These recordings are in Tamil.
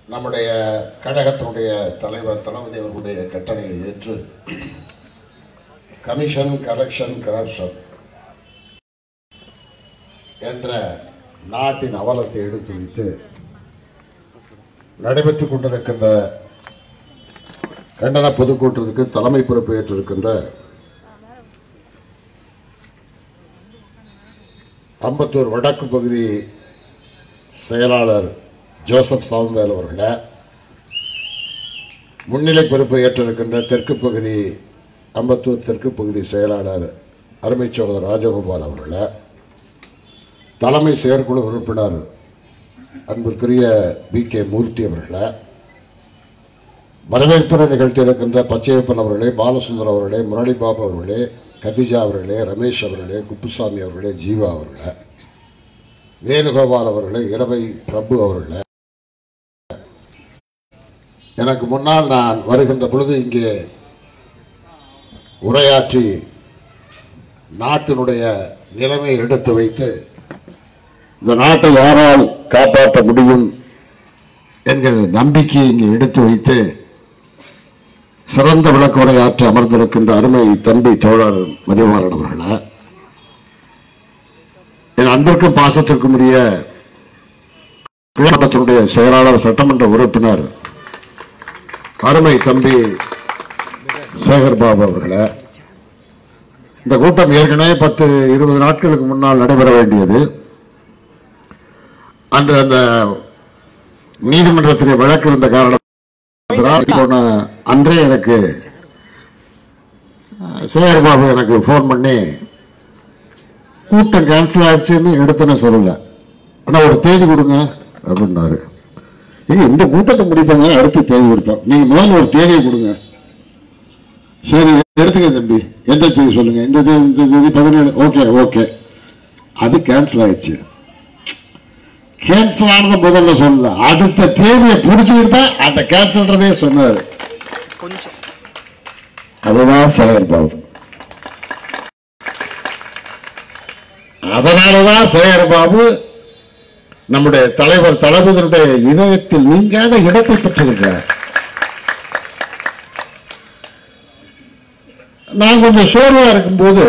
நம்முடைய கழகத்தினுடைய தலைவர் தளபதி அவர்களுடைய கட்டளையை ஏற்று கமிஷன் கலெக்ஷன் கரப்ஷன் என்ற நாட்டின் அவலத்தை எடுத்து வைத்து நடைபெற்றுக் கொண்டிருக்கின்ற கண்டன பொதுக்கூட்டத்திற்கு தலைமை பொறுப்பு ஏற்றிருக்கின்ற அம்பத்தூர் வடக்கு பகுதி செயலாளர் ஜோசப் சாமுவேல் அவர்களே முன்னிலை பொறுப்பை ஏற்றிருக்கின்ற தெற்கு பகுதி அம்பத்தூர் தெற்கு பகுதி செயலாளர் அருமை சகோதரர் ராஜகோபால் அவர்களே தலைமை செயற்குழு உறுப்பினர் அன்பிற்குரிய பி கே மூர்த்தி அவர்களே வரவேற்புரை நிகழ்த்தியிருக்கின்ற பச்சையப்பன் அவர்களே பாலசுந்தர் அவர்களே முரளி பாபு அவர்களே கதிஜா அவர்களே ரமேஷ் அவர்களே குப்புசாமி அவர்களே ஜீவா அவர்களே வேணுகோபால் அவர்களே இரவை பிரபு அவர்களே எனக்கு முன்னால் நான் வருகின்ற பொழுது இங்கே உரையாற்றி நாட்டினுடைய நிலைமை எடுத்து வைத்து இந்த நாட்டை யாரால் காப்பாற்ற முடியும் என்கிற நம்பிக்கையை இங்கே எடுத்து வைத்து சிறந்த விளக்க உரையாற்றி அமர்ந்திருக்கின்ற அருமை தம்பி தோழர் மதிவாரன் அவர்களே என் அன்பிற்கும் பாசத்திற்கும் உரிய கிழமட்டத்தினுடைய செயலாளர் சட்டமன்ற உறுப்பினர் அருமை தம்பி சேகர் பாபு அவர்களே இந்த கூட்டம் ஏற்கனவே பத்து இருபது நாட்களுக்கு முன்னால் நடைபெற வேண்டியது அன்று அந்த நீதிமன்றத்திலே வழக்கு இருந்த காரணத்தினால் போன அன்றே எனக்கு அஹ், சேகர் பாபு எனக்கு ஃபோன் பண்ணி கூட்டம் கேன்சல் ஆயிடுச்சுன்னு எடுத்துன்னு சொல்லல ஆனால் ஒரு தேதி கொடுங்க அப்படின்னாரு ஏங்க இந்த கூட்டத்தை முடிப்பாங்க அடுத்து தேதி கொடுப்போம் நீங்க முதல்ல ஒரு தேதியை கொடுங்க சரி எடுத்துக்க தம்பி எந்த தேதி சொல்லுங்க இந்த தேதி இந்த தேதி பதினேழு ஓகே ஓகே அது கேன்சல் ஆயிடுச்சு கேன்சல் ஆனது முதல்ல சொல்லல அடுத்த தேதியை புடிச்சுக்கிட்டு தான் அந்த கேன்சல்ன்றதே சொன்னாரு கொஞ்சம் அதுதான் சேகர் பாபு அதனாலதான் சேகர் பாபு நம்முடைய தலைவர் தளபதியினுடைய இதயத்தில் நீங்காத இடத்தை பெற்றிருக்கிறார் நான் கொஞ்சம் சோர்வா இருக்கும்போது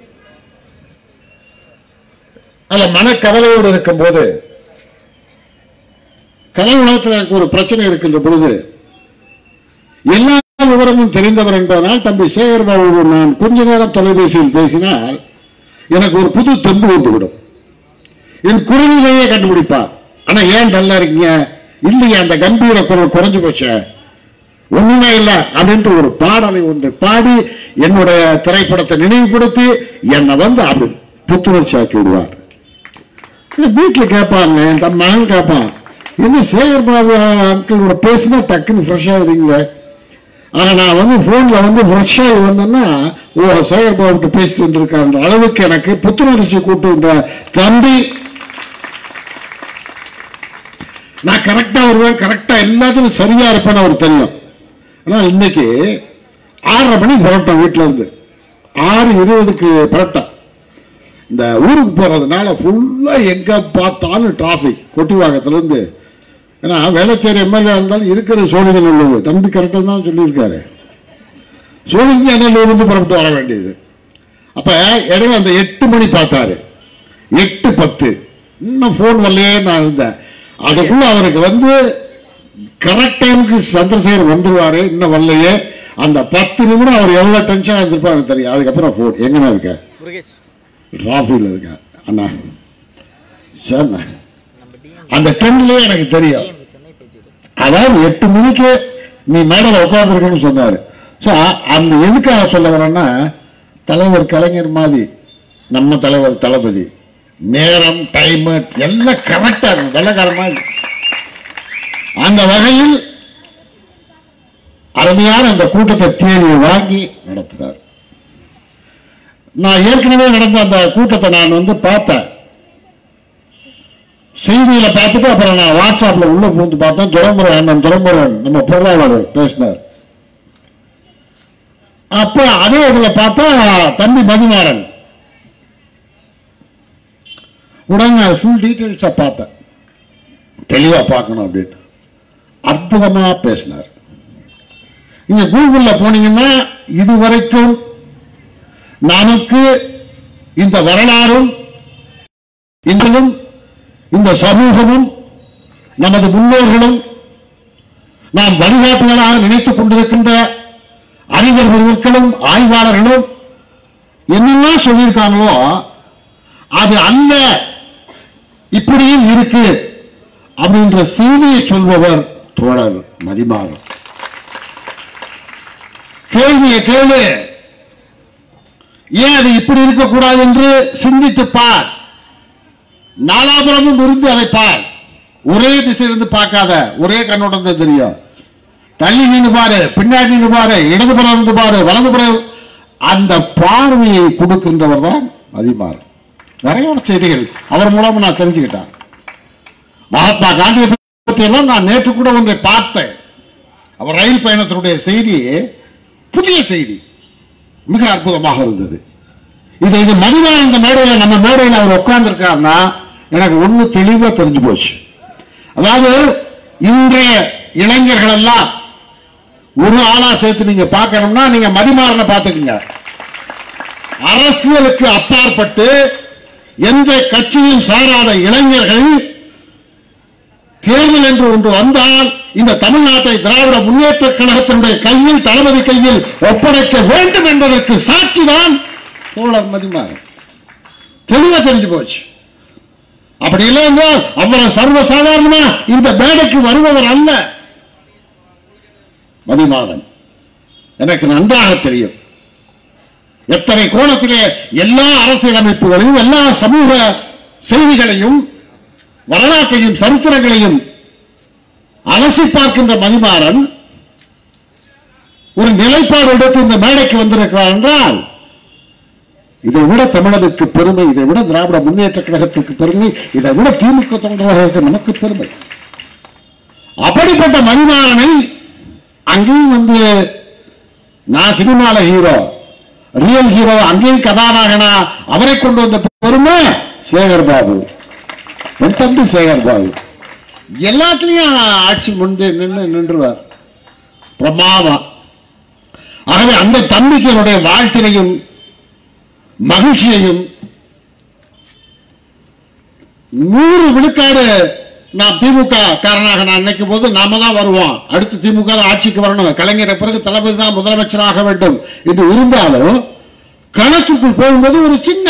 அல்ல மனக்கவலையோடு இருக்கும்போது கலை உலகத்தில் எனக்கு ஒரு பிரச்சனை இருக்கின்ற பொழுது எல்லா விவரமும் தெரிந்தவர் என்பதனால் தம்பி சேகர் பாபு நான் கொஞ்ச நேரம் தொலைபேசியில் பேசினால் எனக்கு ஒரு புது தெம்பு வந்துவிடும் என் குரலிலேயே கண்டுபிடிப்பார் ஆனா ஏன் நல்லா இருக்கீங்க இல்லையா அந்த கம்பீர குரல் குறைஞ்சு போச்சே ஒண்ணுமே இல்ல அப்படின்ட்டு ஒரு பாடலை ஒன்று பாடி என்னுடைய திரைப்படத்தை நினைவுபடுத்தி என்னை வந்து அப்படி புத்துணர்ச்சி ஆக்கி விடுவார் வீட்டுல கேட்பாங்க என் தம் மகன் கேட்பான் என்ன சேகர் பாபு அங்கிளோட பேசினா டக்குன்னு ஃப்ரெஷ் ஆகுறீங்களே ஆனா நான் வந்து போன்ல வந்து ஃப்ரெஷ் ஆகி வந்தேன்னா ஓ சேகர் பாபுட்டு பேசிட்டு வந்திருக்கான்ற அளவுக்கு எனக்கு புத்துணர்ச்சி கூட்டுன்ற தம்பி நான் கரெக்டா வருவேன் கரெக்டா எல்லாத்துக்கும் சரியா இருப்பேன்னு அவர் தெரியும் ஆனா இன்னைக்கு ஆறரை மணி புரட்டம் வீட்டுல இருந்து ஆறு இருபதுக்கு புரட்டம் இந்த ஊருக்கு போறதுனால ஃபுல்லா எங்க பார்த்தாலும் டிராபிக் கொட்டிவாக்கத்துல இருந்து ஏன்னா வேளச்சேரி எம்எல்ஏ இருந்தாலும் இருக்கிற சோழிகள் தம்பி கரெக்டாக தான் சொல்லியிருக்காரு சோழிக்கு என்ன இருந்து புறப்பட்டு வர வேண்டியது அப்ப இடையில அந்த எட்டு மணி பார்த்தாரு எட்டு பத்து இன்னும் ஃபோன் வரலையே நான் இருந்தேன் அதுக்குள்ள அவருக்கு வந்து கரெக்ட் டைமுக்கு சந்திரசேகர் வந்துருவாரு இன்னும் வரலையே அந்த பத்து நிமிடம் அவர் எவ்வளவு டென்ஷனா இருந்திருப்பாரு தெரியும் அதுக்கப்புறம் ஃபோன் எங்கண்ணா இருக்க முருகேஷ் டிராஃபியில் இருக்கேன் அண்ணா சரிண்ணா நம்ம டிஎம் அந்த ட்ரெண்ட்லயே எனக்கு தெரியும் சென்னை பேஜ் அதாவது எட்டு மணிக்கு நீ மேடையில் உட்காந்துருக்கணும்னு சொன்னாரு ஸோ அந்த எதுக்காக சொல்ல வரேன்னா தலைவர் கலைஞர் மாதிரி நம்ம தலைவர் தளபதி நேரம் டைம் எல்லாம் கரெக்டா இருக்கும் வெள்ளக்கார மாதிரி அந்த வகையில் அருமையான அந்த கூட்டத்தை தேடி வாங்கி நடத்துறார் நான் ஏற்கனவே நடந்த அந்த கூட்டத்தை நான் வந்து பார்த்தேன் செய்தியில பார்த்துட்டு அப்புறம் நான் வாட்ஸ்அப்ல உள்ள பூந்து பார்த்தேன் துறைமுறை அண்ணன் துறைமுருகன் நம்ம பொருளாளர் பேசினார் அப்ப அதே இதுல பார்த்தா தம்பி மதிமாறன் உடனே நான் ஃபுல் டீட்டெயில்ஸை பார்த்தேன் தெளிவா பார்க்கணும் அப்படின்னு அற்புதமா பேசினார் நீங்க கூகுள்ல போனீங்கன்னா இதுவரைக்கும் நமக்கு இந்த வரலாறும் இன்றும் இந்த சமூகமும் நமது முன்னோர்களும் நாம் வழிகாட்டுகளாக நினைத்துக் கொண்டிருக்கின்ற அறிஞர் பெருமக்களும் ஆய்வாளர்களும் என்னெல்லாம் சொல்லியிருக்காங்களோ அது அல்ல இப்படியும் இருக்கு அப்படின்ற செய்தியை சொல்பவர் தோழர் மதிமாறன் கேள்வியை கேளு ஏன் அது இப்படி இருக்கக்கூடாது என்று சிந்தித்து பார் நாலாபுரமும் இருந்து அதை பார் ஒரே திசையிலிருந்து பார்க்காத ஒரே கண்ணோட்டம் தான் தெரியும் தள்ளி நின்று பாரு பின்னாடி நின்று பாரு இடதுபுறம் இருந்து பாரு வலதுபுறம் அந்த பார்வையை கொடுக்கின்றவர் தான் மதிமாறன் நிறைய செய்திகள் அவர் மூலமா நான் தெரிஞ்சுக்கிட்டேன் மகாத்மா காந்தியை பற்றியெல்லாம் நான் நேற்று கூட ஒன்றை பார்த்தேன் அவர் ரயில் பயணத்தினுடைய செய்தி புதிய செய்தி மிக அற்புதமாக இருந்தது இது இது மதிவான இந்த மேடையில் நம்ம மேடையில் அவர் உட்கார்ந்துருக்காருன்னா எனக்கு ஒண்ணு தெளிவா தெரிஞ்சு போச்சு அதாவது இன்றைய இளைஞர்கள் எல்லாம் ஒரு ஆளா சேர்த்து நீங்க பார்க்கணும்னா நீங்க மதிமாறனை பார்த்துக்குங்க அரசியலுக்கு அப்பாற்பட்டு எந்த கட்சியும் சாராத இளைஞர்கள் தேர்தல் என்று ஒன்று வந்தால் இந்த தமிழ்நாட்டை திராவிட முன்னேற்ற கழகத்தினுடைய கையில் தளபதி கையில் ஒப்படைக்க வேண்டும் என்பதற்கு சாட்சிதான் தோழர் மதிமாறன் தெளிவா தெரிஞ்சு போச்சு அப்படி இல்லை என்றால் அவ்வளவு சர்வசாதாரணமா இந்த மேடைக்கு வருபவர் அல்ல மதிமாறன் எனக்கு நன்றாக தெரியும் எத்தனை கோணத்திலே எல்லா அரசியலமைப்புகளையும் எல்லா சமூக செய்திகளையும் வரலாற்றையும் சரித்திரங்களையும் அலசி பார்க்கின்ற மதிமாறன் ஒரு நிலைப்பாடு எடுத்து இந்த மேடைக்கு வந்திருக்கிறார் என்றால் இதை விட தமிழனுக்கு பெருமை இதை விட திராவிட முன்னேற்ற கழகத்திற்கு பெருமை இதை விட திமுக தொண்டர்களுக்கு நமக்கு பெருமை அப்படிப்பட்ட மதிமாறனை அங்கேயும் வந்து நான் சினிமால ஹீரோ ரியல் ஹீரோ அங்கேயும் கதாநாயகனா அவரை கொண்டு வந்த பெருமை சேகர் பாபு என் தம்பி சேகர் பாபு எல்லாத்துலயும் ஆட்சி முன்பு நின்று நின்றுவார் பிரமாதம் ஆகவே அந்த தம்பிக்கு என்னுடைய வாழ்த்தினையும் மகிழ்ச்சியையும் நூறு விழுக்காடு நான் திமுக காரனாக நான் நினைக்கும் போது நாம தான் வருவோம் அடுத்து திமுக தான் ஆட்சிக்கு வரணும் கலைஞரை பிறகு தளபதி தான் முதலமைச்சராக வேண்டும் என்று இருந்தாலும் கணக்குக்குள் போகும்போது ஒரு சின்ன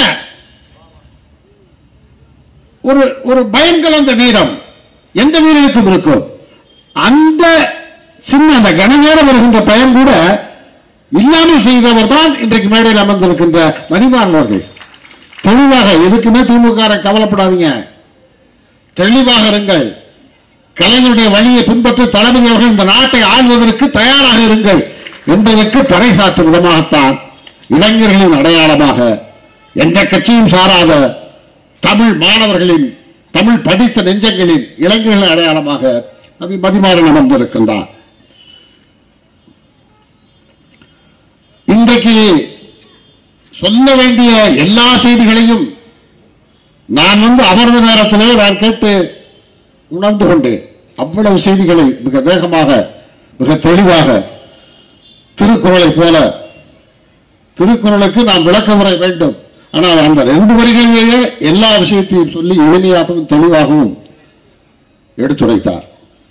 ஒரு ஒரு பயம் கலந்த நேரம் எந்த வீரனுக்கும் இருக்கும் அந்த சின்ன அந்த கனநேரம் வருகின்ற பயம் கூட இல்லாமல் செய்தவர் தான் இன்றைக்கு மேடையில் அமர்ந்திருக்கின்ற மதிமாறன் அவர்கள் தெளிவாக எதுக்குமே திமுக கவலைப்படாதீங்க தெளிவாக இருங்கள் கலைஞருடைய வழியை பின்பற்றி தளபதி அவர்கள் இந்த நாட்டை ஆள்வதற்கு தயாராக இருங்கள் என்பதற்கு பறைசாற்றும் விதமாகத்தான் இளைஞர்களின் அடையாளமாக எந்த கட்சியும் சாராத தமிழ் மாணவர்களின் தமிழ் படித்த நெஞ்சங்களின் இளைஞர்களின் அடையாளமாக நபி மதிமாறன் அமர்ந்திருக்கின்றார் இன்றைக்கு சொல்ல வேண்டிய எல்லா செய்திகளையும் நான் வந்து அமர்ந்த நேரத்திலே நான் கேட்டு உணர்ந்து கொண்டேன் அவ்வளவு செய்திகளை மிக வேகமாக மிக தெளிவாக திருக்குறளை போல திருக்குறளுக்கு நாம் விளக்கம் வர வேண்டும் ஆனால் அந்த ரெண்டு வரிகளிலேயே எல்லா விஷயத்தையும் சொல்லி எளிமையாகவும் தெளிவாகவும் எடுத்துரைத்தார்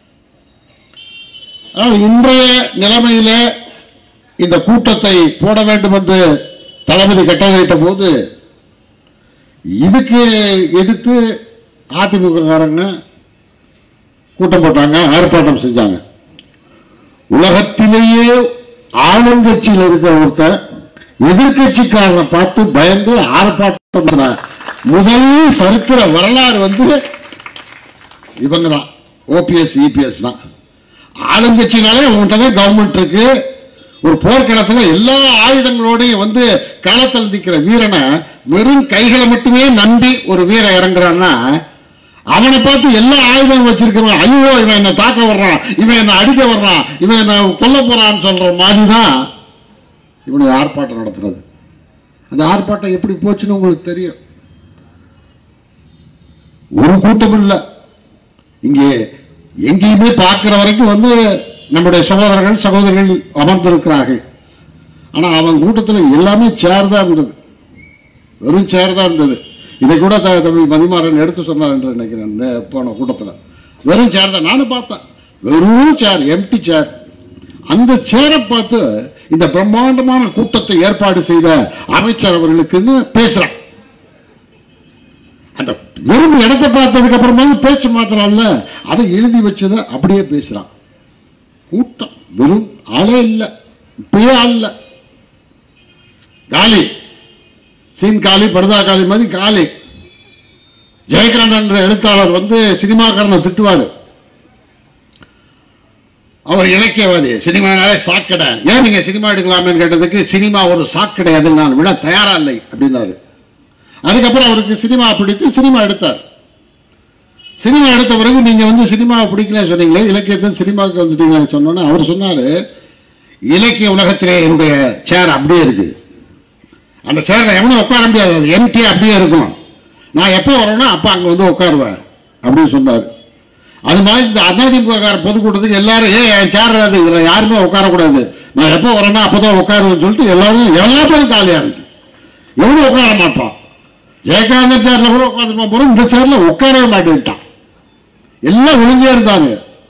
ஆனால் இன்றைய நிலைமையில இந்த கூட்டத்தை போட வேண்டும் என்று தளபதி கட்டளையிட்ட போது இதுக்கு எதிர்த்து அதிமுக காரங்க கூட்டம் போட்டாங்க ஆர்ப்பாட்டம் செஞ்சாங்க உலகத்திலேயே ஆளுங்கட்சியில் இருக்கிற ஒருத்தர் எதிர்கட்சிக்காரனை பார்த்து பயந்து ஆர்ப்பாட்டம் பண்ண முதல் சரித்திர வரலாறு வந்து இவங்க தான் ஓபிஎஸ் இபிஎஸ் தான் ஆளுங்கட்சினாலே உங்கள்கிட்ட தான் கவர்மெண்ட் இருக்கு ஒரு போர்க்களத்துல எல்லா ஆயுதங்களோடையும் வந்து களத்தில் நிற்கிற வீரனை வெறும் கைகளை மட்டுமே நம்பி ஒரு வீரன் இறங்குறான்னா அவனை பார்த்து எல்லா ஆயுதம் வச்சிருக்கிறவன் ஐயோ இவன் என்ன தாக்க வர்றான் இவன் என்ன அடிக்க வர்றான் இவன் என்ன கொல்ல போறான்னு சொல்ற மாதிரி தான் இவனுக்கு ஆர்ப்பாட்டம் நடத்துறது அந்த ஆர்ப்பாட்டம் எப்படி போச்சுன்னு உங்களுக்கு தெரியும் ஒரு கூட்டம் இல்லை இங்கே எங்கேயுமே பார்க்கிற வரைக்கும் வந்து நம்முடைய சகோதரர்கள் சகோதரிகள் அமர்ந்திருக்கிறார்கள் ஆனா அவன் கூட்டத்தில் எல்லாமே சேர் தான் இருந்தது வெறும் சேர் தான் இருந்தது இதை கூட த- தம்பி மதிமாறன் எடுத்து சொன்னார் என்று நினைக்கிறேன் இந்த போன கூட்டத்தில் வெறும் சேர் தான் நானும் பார்த்தேன் வெறும் சேர் எம்டி சேர் அந்த சேரை பார்த்து இந்த பிரம்மாண்டமான கூட்டத்தை ஏற்பாடு செய்த அமைச்சர் அவர்களுக்குன்னு பேசுறான் அந்த வெறும் இடத்தை பார்த்ததுக்கு அப்புறமா பேச்சு மாத்திரம்ல அதை எழுதி வச்சதை அப்படியே பேசுறான் கூட்டம் வெறும் ஆளே இல்லை இப்பயே ஆள் இல்லை காலி சீன் காலி படுதா காலி மாதிரி காலி ஜெயகாந்த் என்ற எழுத்தாளர் வந்து சினிமாக்காரனை திட்டுவாரு அவர் இலக்கியவாதி சினிமானாலே சாக்கடை ஏன் நீங்க சினிமா எடுக்கலாமேன்னு கேட்டதுக்கு சினிமா ஒரு சாக்கடை அதில் நான் விட தயாரா இல்லை அப்படின்னாரு அதுக்கப்புறம் அவருக்கு சினிமா பிடித்து சினிமா எடுத்தார் சினிமா எடுத்த பிறகு நீங்க வந்து சினிமாவை பிடிக்கல சொன்னீங்களே இலக்கியத்தை சினிமாவுக்கு வந்துட்டீங்கன்னு சொன்னோன்னே அவர் சொன்னாரு இலக்கிய உலகத்திலே என்னுடைய சேர் அப்படியே இருக்கு அந்த சேர்ல எவனும் உட்கார முடியாது அது எம்டி அப்படியே இருக்கும் நான் எப்போ வரேனோ அப்போ அங்கே வந்து உட்காருவேன் அப்படின்னு சொன்னார் அது மாதிரி இந்த அதிமுக பொதுக்கூட்டத்துக்கு எல்லாரும் ஏ என் சேர் அது இதில் யாருமே உட்காரக்கூடாது நான் எப்போ வரேனோ அப்போ தான் உட்காருவேன்னு சொல்லிட்டு எல்லாரும் எல்லா பேரும் காலியாக இருக்கு எவனும் உட்கார மாட்டான் ஜெயகாந்தன் சேர்ல கூட உட்காந்துருப்பான் போகிறோம் இந்த சேர்ல உட்காரவே மாட்டேன்ட்டான் எல்லாம் ஒழுங்கே இருந்தாங்க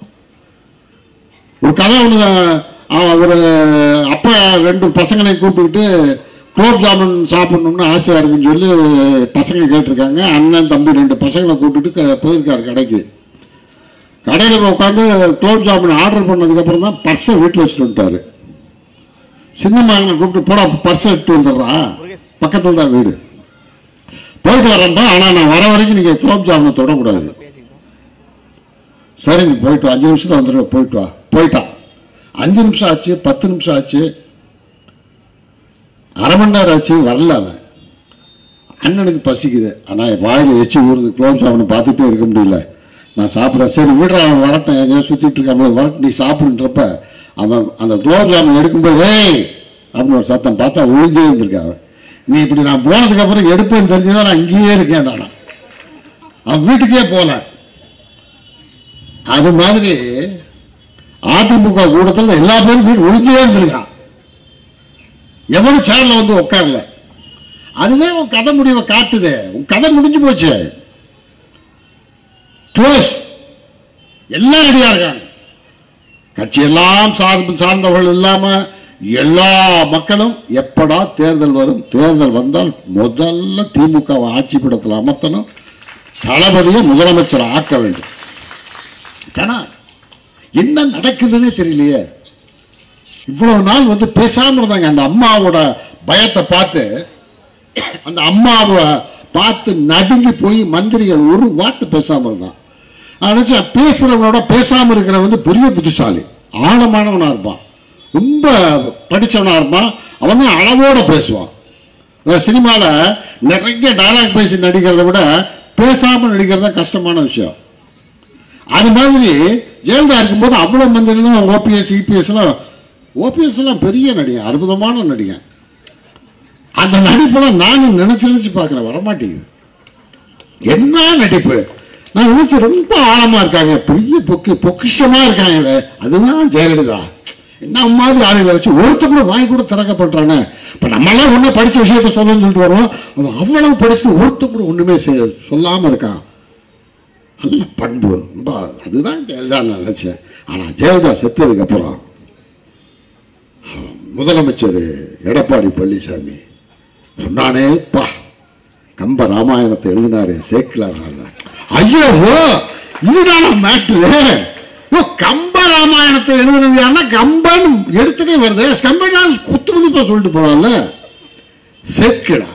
ஒரு கதை ஒன்று ஒரு அப்பா ரெண்டு பசங்களை கூப்பிட்டுக்கிட்டு குலோப் ஜாமுன் சாப்பிடணும்னு ஆசையாக இருக்குன்னு சொல்லி பசங்க கேட்டிருக்காங்க அண்ணன் தம்பி ரெண்டு பசங்களை கூப்பிட்டுட்டு க- போயிருக்காரு கடைக்கு கடையில் உட்காந்து குலோப் ஜாமுன் ஆர்டர் பண்ணதுக்கப்புறம் தான் பர்ஸை வீட்டில் வச்சுட்டு வந்துட்டாரு சின்ன மகனை கூப்பிட்டு போடா பர்ஸை எடுத்து வந்துடுறா பக்கத்தில் தான் வீடு போயிட்டு வரேன்ப்பா ஆனால் நான் வர வரைக்கும் நீங்கள் குலோப் ஜாமுனை தொடக்கூடாது பேசிக்கிட்டோம் சரி நீ போயிட்டு வா. அஞ்சு நிமிஷத்துல வந்துடுவேன் போயிட்டு வா போயிட்டான் அஞ்சு நிமிஷம் ஆச்சு பத்து நிமிஷம் ஆச்சு அரை மணி நேரம் ஆச்சு வரல அவன் அண்ணனுக்கு பசிக்குது ஆனால் வாயில் எச்சி ஊறுது குலோப் ஜாமுனை பார்த்துட்டே இருக்க முடியல நான் சாப்பிட்றேன் சரி விடுற அவன் வரட்டும் எங்கேயோ சுற்றிட்டு இருக்கான் வரட்டும் நீ சாப்பிடுன்றப்ப அவன் அந்த குலோப் ஜாமுன் எடுக்கும்போது ஏய் அப்படின்னு ஒரு சத்தம் பார்த்தா ஒழிஞ்சே இருந்திருக்கான் அவன் நீ இப்படி நான் போனதுக்கு அப்புறம் எடுப்பேன்னு தெரிஞ்சுதான் நான் இங்கேயே இருக்கேன் நான் அவன் வீட்டுக்கே போகல அது மாதிரி அதிமுக கூட்டத்தில் எல்லா பேரும் வீடு ஒழிஞ்சே இருந்திருக்கான் எவனும் சேர்ல வந்து உட்காரல அதுவே உன் கதை முடிவை காட்டுதே உன் கதை முடிஞ்சு போச்சு க்ளோஸ் எல்லாம் ரெடியா இருக்காங்க கட்சி எல்லாம் சார்பு சார்ந்தவர்கள் இல்லாம எல்லா மக்களும் எப்படா தேர்தல் வரும் தேர்தல் வந்தால் முதல்ல திமுக வை ஆட்சி படத்தில் அமர்த்தணும் தளபதியை முதலமைச்சர் ஆக்க வேண்டும் தானா என்ன நடக்குதுன்னே தெரியலையே இவ்வளவு நாள் வந்து பேசாம இருந்தாங்க அந்த அம்மாவோட பயத்தை பார்த்து அந்த அம்மாவை பார்த்து நடுங்கி போய் மந்திரிகள் ஒரு வார்த்தை பேசாம இருந்தான் நான் நினைச்சேன் பேசுறவனோட பேசாம இருக்கிறவன் வந்து பெரிய புத்திசாலி ஆழமானவனா இருப்பான் ரொம்ப படிச்சவனா இருப்பான் அவன் தான் அளவோட பேசுவான் அதாவது சினிமால நிறைய டயலாக் பேசி நடிக்கிறத விட பேசாம நடிக்கிறது தான் கஷ்டமான விஷயம் அது மாதிரி ஜெயலலிதா இருக்கும்போது அவ்வளவு மந்திரிகளும் ஓபிஎஸ் இபிஎஸ்லாம் ஓபிஎஸ் எல்லாம் பெரிய நடிகன் அற்புதமான நடிகன் அந்த நடிப்பெல்லாம் நானும் நினைச்சு நினைச்சு பார்க்கிறேன் வரமாட்டேங்குது என்ன நடிப்பு நான் நினைச்சு ரொம்ப ஆழமா இருக்காங்க பெரிய பொக்கு பொக்கிஷமா இருக்காங்களே அதுதான் ஜெயலலிதா என்ன மாதிரி ஆளுகளை வச்சு ஒருத்த கூட வாங்கி கூட திறக்க பண்றானே இப்ப நம்மளாம் ஒன்றும் படிச்ச விஷயத்த சொல்லணும்னு சொல்லிட்டு வருவோம் அவன் அவ்வளவு படிச்சுட்டு ஒருத்த கூட ஒண்ணுமே செய்ய- சொல்லாம இருக்கான் நல்ல பண்பு ரொம்ப அதுதான் ஜெயலலிதா நான் நினைச்சேன் ஆனா ஜெயலலிதா செத்ததுக்கு அப்புறம் முதலமைச்சர் எடப்பாடி பழனிசாமி சொன்னானே பா கம்ப ராமாயணத்தை எழுதினாரு சேக்கிலார் ஐயோ இதுதான மேட்ரு ஓ கம்ப ராமாயணத்தை எழுதுனது யாருன்னா கம்பன் எடுத்துட்டே வருது கம்பனா குத்து மதிப்பா சொல்லிட்டு போறான்ல சேக்கிழார்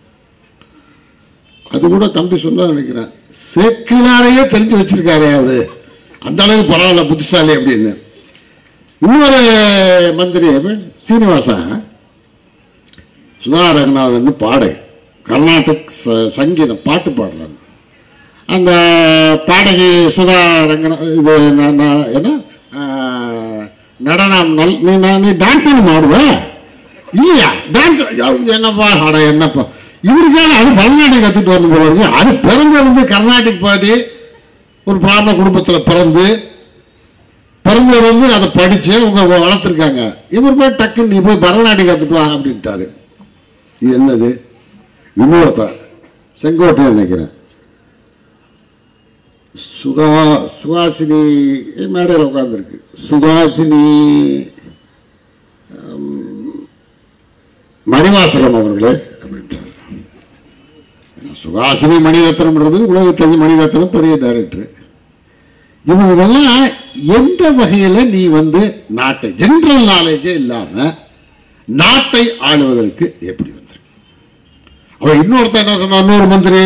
அது கூட தம்பி சொல்ல நினைக்கிறேன் சேக்கிலாரையே தெரிஞ்சு வச்சிருக்காரு அவரு அந்த அளவுக்கு பரவாயில்ல புத்திசாலி அப்படின்னு இன்னொரு மந்திரி சீனிவாசன் சுதா ரங்கநாதன் பாடை கர்நாடக் ச- சங்கீதம் பாட்டு பாடுறாங்க அந்த பாடகி சுதா ரங்கநாத் இது நான் நான் என்ன ஆ, நடனம் நல் நீ நான் நீ டான்ஸ் ஒன்று ஆடுவ இல்லையா டான்ஸ் என்னப்பா அட என்னப்பா இவருக்காக அது பரதநாட்டியம் கற்றுட்டு வரணும் போல இருக்கு அது பிறந்திருந்து கர்நாடிக் பாடி ஒரு பிராமண குடும்பத்தில் பிறந்து பிறந்து வந்து அதை படிச்சு அவங்க வளர்த்துருக்காங்க இவர் போய் டக்குன்னு நீ போய் பரதநாட்டியம் கத்துட்டு வா அப்படின்ட்டாரு இது என்னது இன்னொருத்தன் செங்கோட்டையன் நினைக்கிறேன் சுகா சுகாசினி மேடையில் உட்காந்துருக்கு சுகாசினி ஹம், மணிவாசகம் அவர்களே அப்படின்ட்டார் சுகாசினி மணிரத்னம்ன்றது உலகத்தஞ்சு மணிரத்னம் பெரிய டைரக்டர் இவங்கெல்லாம் எந்த வகையில் நீ வந்து நாட்டை ஜென்ரல் நாலேஜே இல்லாம நாட்டை ஆளுவதற்கு எப்படி வந்திருக்கு அவன் இன்னொருத்தன் என்ன சொன்னான் இன்னொரு மந்திரி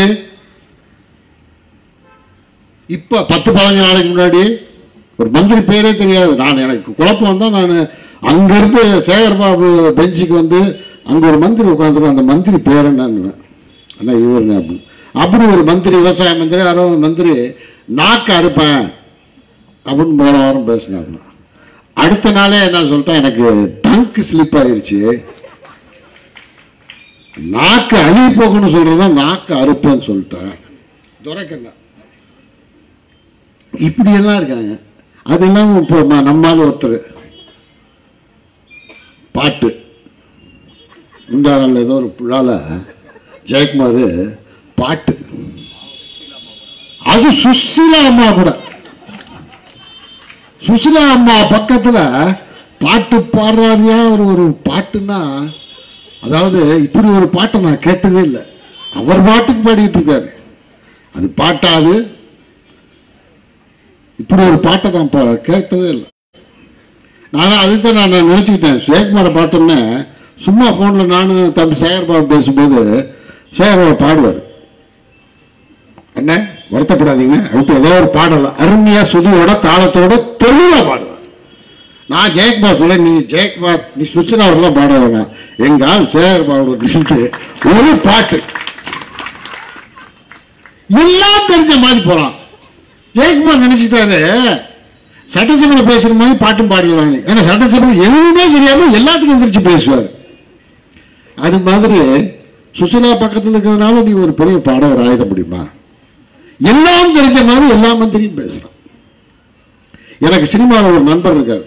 இப்ப பத்து பதினஞ்சு நாளைக்கு முன்னாடி ஒரு மந்திரி பேரே தெரியாது நான் எனக்கு குழப்பம் வந்தா நான் அங்கிருந்து சேகர்பாபு பெஞ்சுக்கு வந்து அங்க ஒரு மந்திரி உட்காந்துருவோம் அந்த மந்திரி பேர் என்னன்னு அண்ணா இவருங்க அப்படின்னு அப்படி ஒரு மந்திரி விவசாய மந்திரி யாரோ ஒரு மந்திரி நாக்கு அறுப்பேன் அப்படின்னு போன வாரம் பேசினாப்புல அடுத்த நாளே என்ன சொல்லிட்டேன் எனக்கு டங்க் ஸ்லிப் ஆயிருச்சு நாக்கு அழுகி போகணும்னு சொல்றதா நாக்கு அறுப்பேன்னு சொல்லிட்டேன் துரைக்கண்ணா இப்படியெல்லாம் இருக்காங்க அதெல்லாம் இப்போ ம- நம்மால் ஒருத்தர் பாட்டு முந்தாரில் ஏதோ ஒரு புழால ஜெயக்குமார் பாட்டு அது சுசிலா அம்மா கூட சுசிலா அம்மா பக்கத்துல பாட்டு பாடுறாரியா ஒரு ஒரு பாட்டுன்னா அதாவது இப்படி ஒரு பாட்டை நான் கேட்டதே இல்லை அவர் பாட்டுக்கு பாடிட்டு இருக்காரு அது பாட்டாது இப்படி ஒரு பாட்டை நான் பா- கேட்டதே இல்லை நான் அதுதான் நான் நினச்சிக்கிட்டேன் சேகுமாரை பார்த்தோன்னே சும்மா ஃபோனில் நானும் தம்பி சேகர் பாபு பேசும்போது சேகர் பாபு பாடுவார் அண்ணே வருத்தப்படாதீங்க அடுத்து ஏதோ ஒரு பாடல அருமையா சுதியோட தாளத்தோட தெளிவா பாடுவார் நான் ஜெயக்குமார் சொல்ல நீ ஜெயக்குமார் நீ சுசிலாவெல்லாம் பாட வேணாம் எங்க ஆள் சேகர் பாபு ஒரு பாட்டு எல்லாம் தெரிஞ்ச மாதிரி போறான் ஜெயக்குமார் நினைச்சிட்டாரு சட்டசபையில் பேசுற மாதிரி பாட்டும் பாடிடுவாங்க ஏன்னா சட்டசபையில் எதுவுமே தெரியாம எல்லாத்துக்கும் எந்திரிச்சு பேசுவார் அது மாதிரி சுசிலா பக்கத்தில் இருக்கிறதுனால நீ ஒரு பெரிய பாடகர் ஆயிட முடியுமா எல்லாம் தெரிஞ்ச மாதிரி எல்லா மந்திரியும் பேசுறான் எனக்கு சினிமாவில் ஒரு நண்பர் இருக்கார்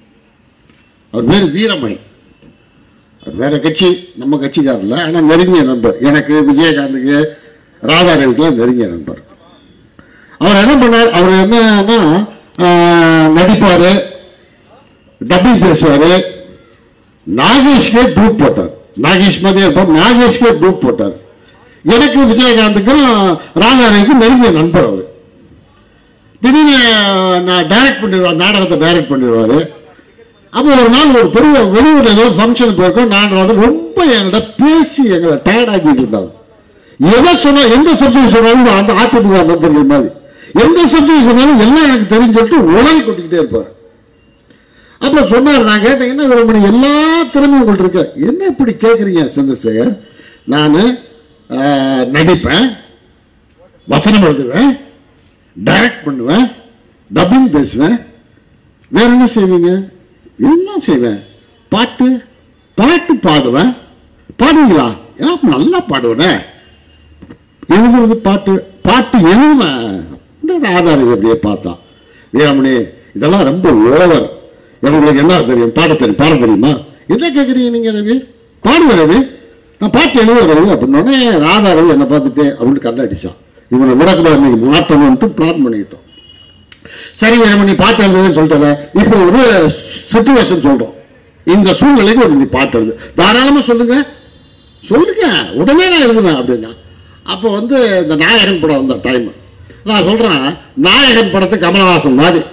அவர் பேர் வீரமணி அவர் வேற கட்சி நம்ம கட்சிக்காரில் ஆனால் நெருங்கிய நண்பர் எனக்கு விஜயகாந்துக்கு ராதாரவிக்கெல்லாம் நெருங்கிய நண்பர் அவர் என்ன பண்ணார் அவர் என்னன்னா ஆஹ், நடிப்பாரு டப்பிங் பேசுவாரு நாகேஷ்கே ட்ரூப் போட்டார் நாகேஷ் மாதிரியே இருப்பார் நாகேஷ்கே ட்ரூப் போட்டார் எனக்கு விஜயகாந்துக்கும் ராதாரவிக்கும் நெருங்கிய நண்பர் அவர் திடீர்னு நான் டைரக்ட் பண்ணிடுவார் நாடகத்தை டைரக்ட் பண்ணிடுவாரு அப்போ ஒரு நாள் ஒரு பெரிய வெளியூர்ல ஏதோ ஃபங்க்ஷன் போயிருக்கோம் நான் வந்து ரொம்ப என்கிட்ட பேசி எங்களை டயர்ட் ஆக்கிட்டு இருந்தாங்க எதை சொன்னா எந்த சப்ஜெக்ட் சொன்னாலும் அந்த அதிமுக மந்திரிகள் மாதிரி எந்த சப்ஜெக்ட் சொன்னாலும் எல்லாம் எனக்கு தெரிஞ்சு சொல்லிட்டு உலகி கொட்டிக்கிட்டே இருப்பார் அப்புறம் சொன்னார் நான் கேட்டேன் என்ன விரும்பி எல்லா திறமையும் உங்கள்ட்ட இருக்கு என்ன இப்படி கேட்குறீங்க சந்திரசேகர் நான் நடிப்பேன் வசனம் எழுதுவேன் டைரக்ட் பண்ணுவேன் டப்பிங் பேசுவேன் வேற என்ன செய்வீங்க எல்லாம் செய்வேன் பாட்டு பாட்டு பாடுவேன் பாடுவீங்களா ஏன் நல்லா பாடுவேனே எழுதுறது பாட்டு பாட்டு எழுதுவேன் உடனே ஆதாரம் அப்படியே பார்த்தான் வீரமணி இதெல்லாம் ரொம்ப ஓவர் உங்களுக்கு என்ன தெரியும் பாட தெரியும் பாட தெரியுமா என்ன கேட்குறீங்க நீங்க ரவி பாடுவேன் ரவி நான் பாட்டு எழுதுவேன் ரவி அப்படின்னோடனே ராதா ரவி என்னை பார்த்துட்டு அப்படின்னு கண்ண அடிச்சான் இவனை விடக்கூடாது இன்னைக்கு மாற்றணும்ட்டு பிளான் பண்ணிக்கிட்டோம் சரி வேணும் நீ பாட்டு எழுதுன்னு சொல்லிட்டல இப்போ ஒரு சுச்சுவேஷன் சொல்றோம் இந்த சூழ்நிலைக்கு ஒரு நீ பாட்டு எழுது தாராளமா சொல்லுங்க சொல்லுங்க உடனே நான் எழுதுவேன் அப்படின்னா அப்போ வந்து இந்த நாயகன் படம் வந்த டைம் நான் சொல்றேன் நாயகன் படத்து கமலஹாசன் மாதிரி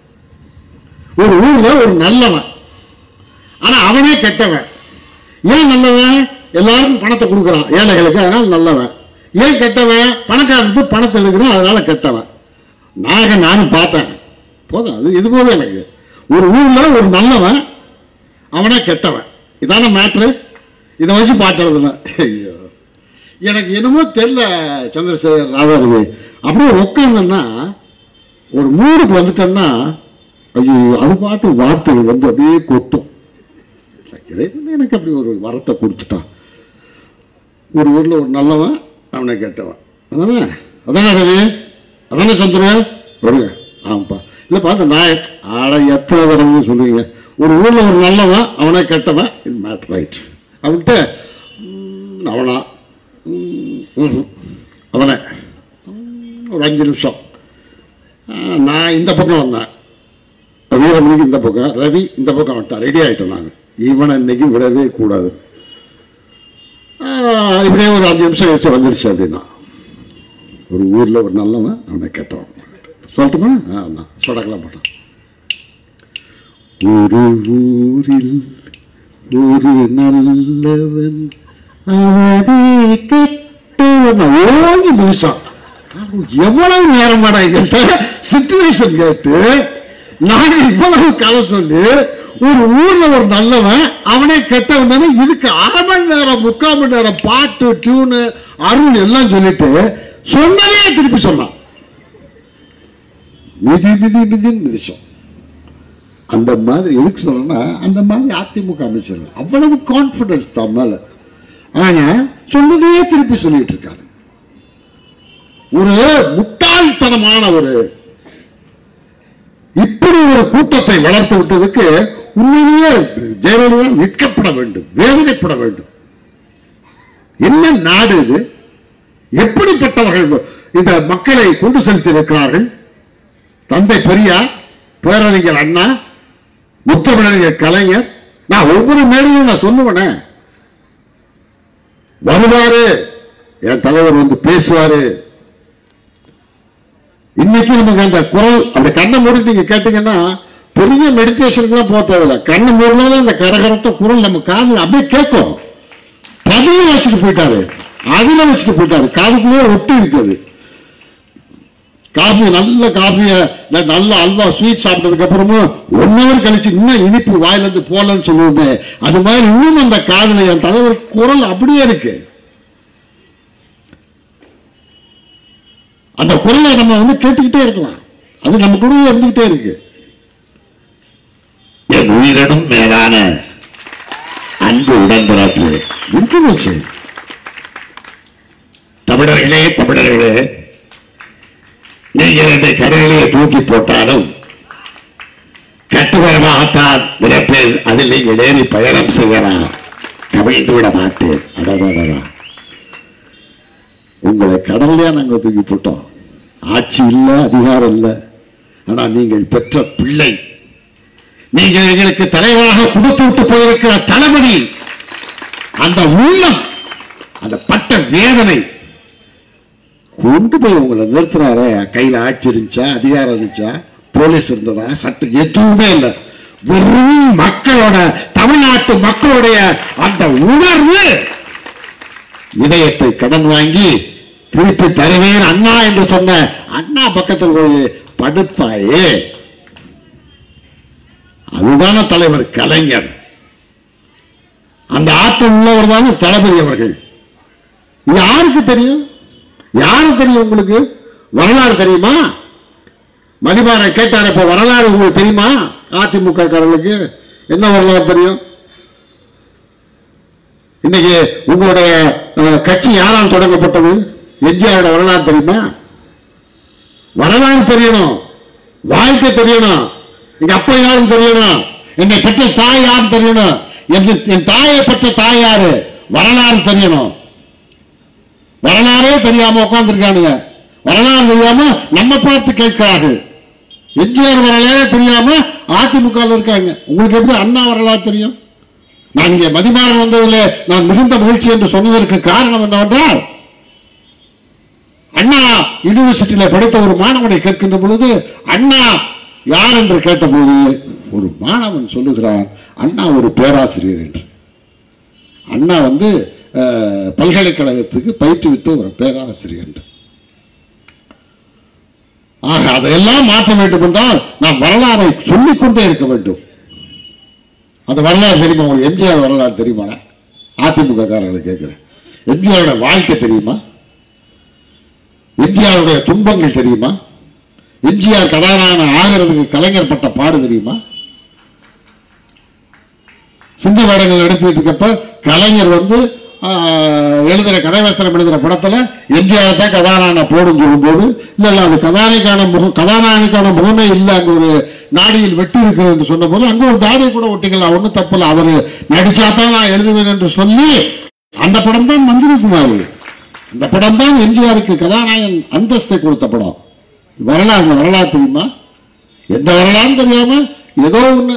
ஒரு ஊர்ல ஒரு நல்லவன் ஆனா அவனே கெட்டவன் ஏன் நல்லவன் எல்லாருக்கும் பணத்தை கொடுக்குறான் ஏழைகளுக்கு அதனால நல்லவன் ஏன் கெட்டவன் பணக்காரனுக்கு பணத்தை எடுக்கிறான் அதனால கெட்டவன் நாயகன் நானும் பார்த்தேன் போதும் அது இது போதும் எனக்கு ஒரு ஊர்ல ஒரு நல்லவன் அவனே கெட்டவன் இதான மேட்ரு இதை வச்சு பாட்டு எழுதுனேன் ஐயோ எனக்கு என்னமோ தெரியல சந்திரசேகர் ராதாரவி அப்படியே உட்காந்தேன்னா ஒரு மூடுக்கு வந்துட்டேன்னா ஐயோ அது பாட்டு வார்த்தைகள் வந்து அப்படியே கொட்டும் இறைவன் எனக்கு அப்படி ஒரு வரத்தை கொடுத்துட்டான் ஒரு ஊரில் ஒரு நல்லவன் அவனை கெட்டவன் அதானே அதானே ரவி அதானே சந்திரன் வருங்க ஆமாப்பா இல்லைப்பா அந்த நாய ஆளை எத்தனை தடவை சொல்லுவீங்க ஒரு ஊரில் ஒரு நல்லவன் அவனை கெட்டவன் இது மேட் ரைட் அவன்கிட்ட ம், அவனா ம், ம்ஹும். அவனை ம், ஒரு அஞ்சு நிமிஷம் ஆ, நான் இந்த பக்கம் வந்தேன் வீரமணிக்கு இந்த பக்கம் ரவி இந்த பக்கம் வந்துட்டான் ரெடி ஆகிட்டோம் நாங்கள் இவனை இன்னைக்கு விடவே கூடாது ஆ, இப்படியே ஒரு அஞ்சு நிமிஷம் கழிச்சு வந்துருச்சு அப்படின்னா ஒரு ஊரில் ஒரு நல்லவன் அவனை கெட்டவன் சொல்லட்டுமா ஆ நான் சொடக்கலாம் மாட்டான் ஒரு ஊரில் ஒரு நல்லவன் அவனே கெட்டவன் ஓங்கி முடிச்சான் எவ்வளவு நேரமாடா எங்கள்கிட்ட சிச்சுவேஷன் கேட்டு நாங்க இவ்வளவு கதை சொல்லி ஒரு ஊர்ல ஒரு நல்லவன் அவனே கெட்டவன் இதுக்கு அரை மணி நேரம் முக்கால் மணி நேரம் பாட்டு டியூனு அருள் எல்லாம் சொல்லிட்டு சொன்னதே திருப்பி சொன்னான் மிதி மிதி மிதின்னு மிதிச்சோம் அந்த மாதிரி எதுக்கு சொல்லணும்னா அந்த மாதிரி அதிமுக அமைச்சர்கள் அவ்வளவு கான்பிடன்ஸ் தான் மேல ஆனா சொன்னதே திருப்பி சொல்லிட்டு இருக்காரு ஒரு முட்டாள்தனமான ஒரு இப்படி ஒரு கூட்டத்தை வளர்த்து விட்டதுக்கு உண்மையிலேயே ஜெயலலிதா விற்கப்பட வேண்டும் வேதனைப்பட வேண்டும் என்ன நாடு இது எப்படிப்பட்டவர்கள் இந்த மக்களை கொண்டு செலுத்தி இருக்கிறார்கள் தந்தை பெரியார் பேரறிஞர் அண்ணா முத்தமிழறிஞர் கலைஞர் நான் ஒவ்வொரு மேடையும் நான் சொல்லுவேனே வருவாரு என் தலைவர் வந்து பேசுவாரு இன்னைக்கு நமக்கு அந்த குரல் அந்த கண்ணை மூடி நீங்க கேட்டீங்கன்னா பெரிய மெடிடேஷனுக்குலாம் போக தேவையில்ல கண்ணை மூடினாலும் அந்த கரகரத்த குரல் நம்ம காதுல அப்படியே கேட்கும் பதில வச்சுட்டு போயிட்டாரு அதுல வச்சுட்டு போயிட்டாரு காதுக்குள்ளே ஒட்டி இருக்குது காஃபி நல்ல காஃபிய நல்ல அல்வா ஸ்வீட் சாப்பிட்டதுக்கு அப்புறமும் ஒன் ஹவர் கழிச்சு இன்னும் இனிப்பு வாயில இருந்து போலன்னு சொல்லுவோமே அது மாதிரி இன்னும் அந்த காதுல என் தலைவர் குரல் அப்படியே இருக்கு அந்த குரலை நம்ம வந்து கேட்டுக்கிட்டே இருக்கலாம் அது நம்ம கூட இருந்துகிட்டே இருக்கு என் உயிரினும் மேலான அன்பு உடன்பிறப்பு விட்டு போச்சு தமிழர்களே தமிழர்களே நீங்கள் என்னை கடலிலே தூக்கி போட்டாலும் கட்டுமரமாகத்தான் நினைப்பேன் அதில் நீங்கள் ஏறி பயணம் செய்யலாம் கவிழ்ந்து விட மாட்டேன் அடடடடா. உங்களை கடல்லையா நாங்க தூக்கி போட்டோம் ஆட்சி இல்ல அதிகாரம் இல்ல ஆனா நீங்கள் பெற்ற பிள்ளை நீங்கள் எங்களுக்கு தலைவராக கொடுத்து விட்டு போயிருக்கிற தளபதி அந்த உள்ளம் அந்த பட்ட வேதனை கொண்டு போய் உங்களை நிறுத்துறாரே கையில ஆட்சி இருந்துச்சா அதிகாரம் இருந்துச்சா போலீஸ் இருந்ததா சட்டம் எதுவுமே இல்ல வெறும் மக்களோட தமிழ்நாட்டு மக்களுடைய அந்த உணர்வு இதயத்தை கடன் வாங்கி திருப்பி தருவேன் அண்ணா என்று சொன்ன அண்ணா பக்கத்தில் போய் படுத்தாயே அதுதான தலைவர் கலைஞர் அந்த ஆற்றல் உள்ளவர் தானே தளபதி அவர்கள் இது யாருக்கு தெரியும் யாருக்கு தெரியும் உங்களுக்கு வரலாறு தெரியுமா மணிமாற கேட்டார் இப்ப வரலாறு உங்களுக்கு தெரியுமா அதிமுக காரர்களுக்கு என்ன வரலாறு தெரியும் இன்னைக்கு உங்களுடைய அஹ், கட்சி யாரால் தொடங்கப்பட்டது எம்ஜிஆரோட வரலாறு தெரியுமா வரலாறு தெரியணும் வாழ்க்கை தெரியணும் எங்க அப்பா யாரும் தெரியணும் என்னை பெற்ற தாய் யாரும் தெரியணும் என் என் தாயை பெற்ற தாய் யாரு வரலாறு தெரியணும் வரலாறே தெரியாம உட்கார்ந்துருக்கானுங்க வரலாறு தெரியாம நம்ம பார்த்து கேட்கிறார்கள் எம்ஜிஆர் வரலாறே தெரியாம அதிமுக இருக்காங்க உங்களுக்கு எப்படி அண்ணா வரலாறு தெரியும் நான் இங்கே மதிமாறன் வந்ததில் நான் மிகுந்த மகிழ்ச்சி என்று சொன்னதற்கு காரணம் என்னவென்றால் அண்ணா யூனிவர்சிட்டியில படித்த ஒரு மாணவனை கேட்கின்ற பொழுது அண்ணா யார் என்று கேட்டபோது ஒரு மாணவன் சொல்லுகிறான் அண்ணா ஒரு பேராசிரியர் என்று அண்ணா வந்து அஹ், பல்கலைக்கழகத்துக்கு பயிற்றுவித்த ஒரு பேராசிரியர் என்று ஆக அதையெல்லாம் மாற்ற வேண்டும் என்றால் நாம் வரலாறை சொல்லிக் கொண்டே இருக்க வேண்டும் அந்த வரலாறு தெரியுமா உங்களுக்கு எம்ஜிஆர் வரலாறு தெரியுமா அதிமுக காரர்களை கேட்கிறேன் எம்ஜிஆரோட வாழ்க்கை தெரியுமா எம்ஜிஆருடைய துன்பங்கள் தெரியுமா எம்ஜிஆர் கதாநாயகன் ஆகிறதுக்கு கலைஞர் பட்ட பாடு தெரியுமா சிந்து வேடங்கள் நடத்திட்டு இருக்கப்ப கலைஞர் வந்து ஆஹ், எழுதுற கதைவசனம் எழுதுற படத்துல எம்ஜிஆர் தான் கதாநாயகனை போடும் சொல்லும்போது இல்ல இல்ல அது கதாநாயகான முகம் கதாநாயகனுக்கான முகமே இல்லை அங்க ஒரு நாடியில் வெட்டி இருக்கிறது என்று சொன்னபோது அங்க ஒரு தாடியை கூட ஒட்டிக்கலாம் ஒன்றும் தப்பு இல்லை அவர் நடிச்சாதான் நான் எழுதுவேன் என்று சொல்லி அந்த படம் தான் மந்திரிக்குமாரி அந்த படம் தான் எம்ஜிஆருக்கு கதாநாயகன் அந்தஸ்தை கொடுத்த படம் வரலாறு இந்த வரலாறு தெரியுமா எந்த வரலாறு தெரியாம ஏதோ ஒண்ணு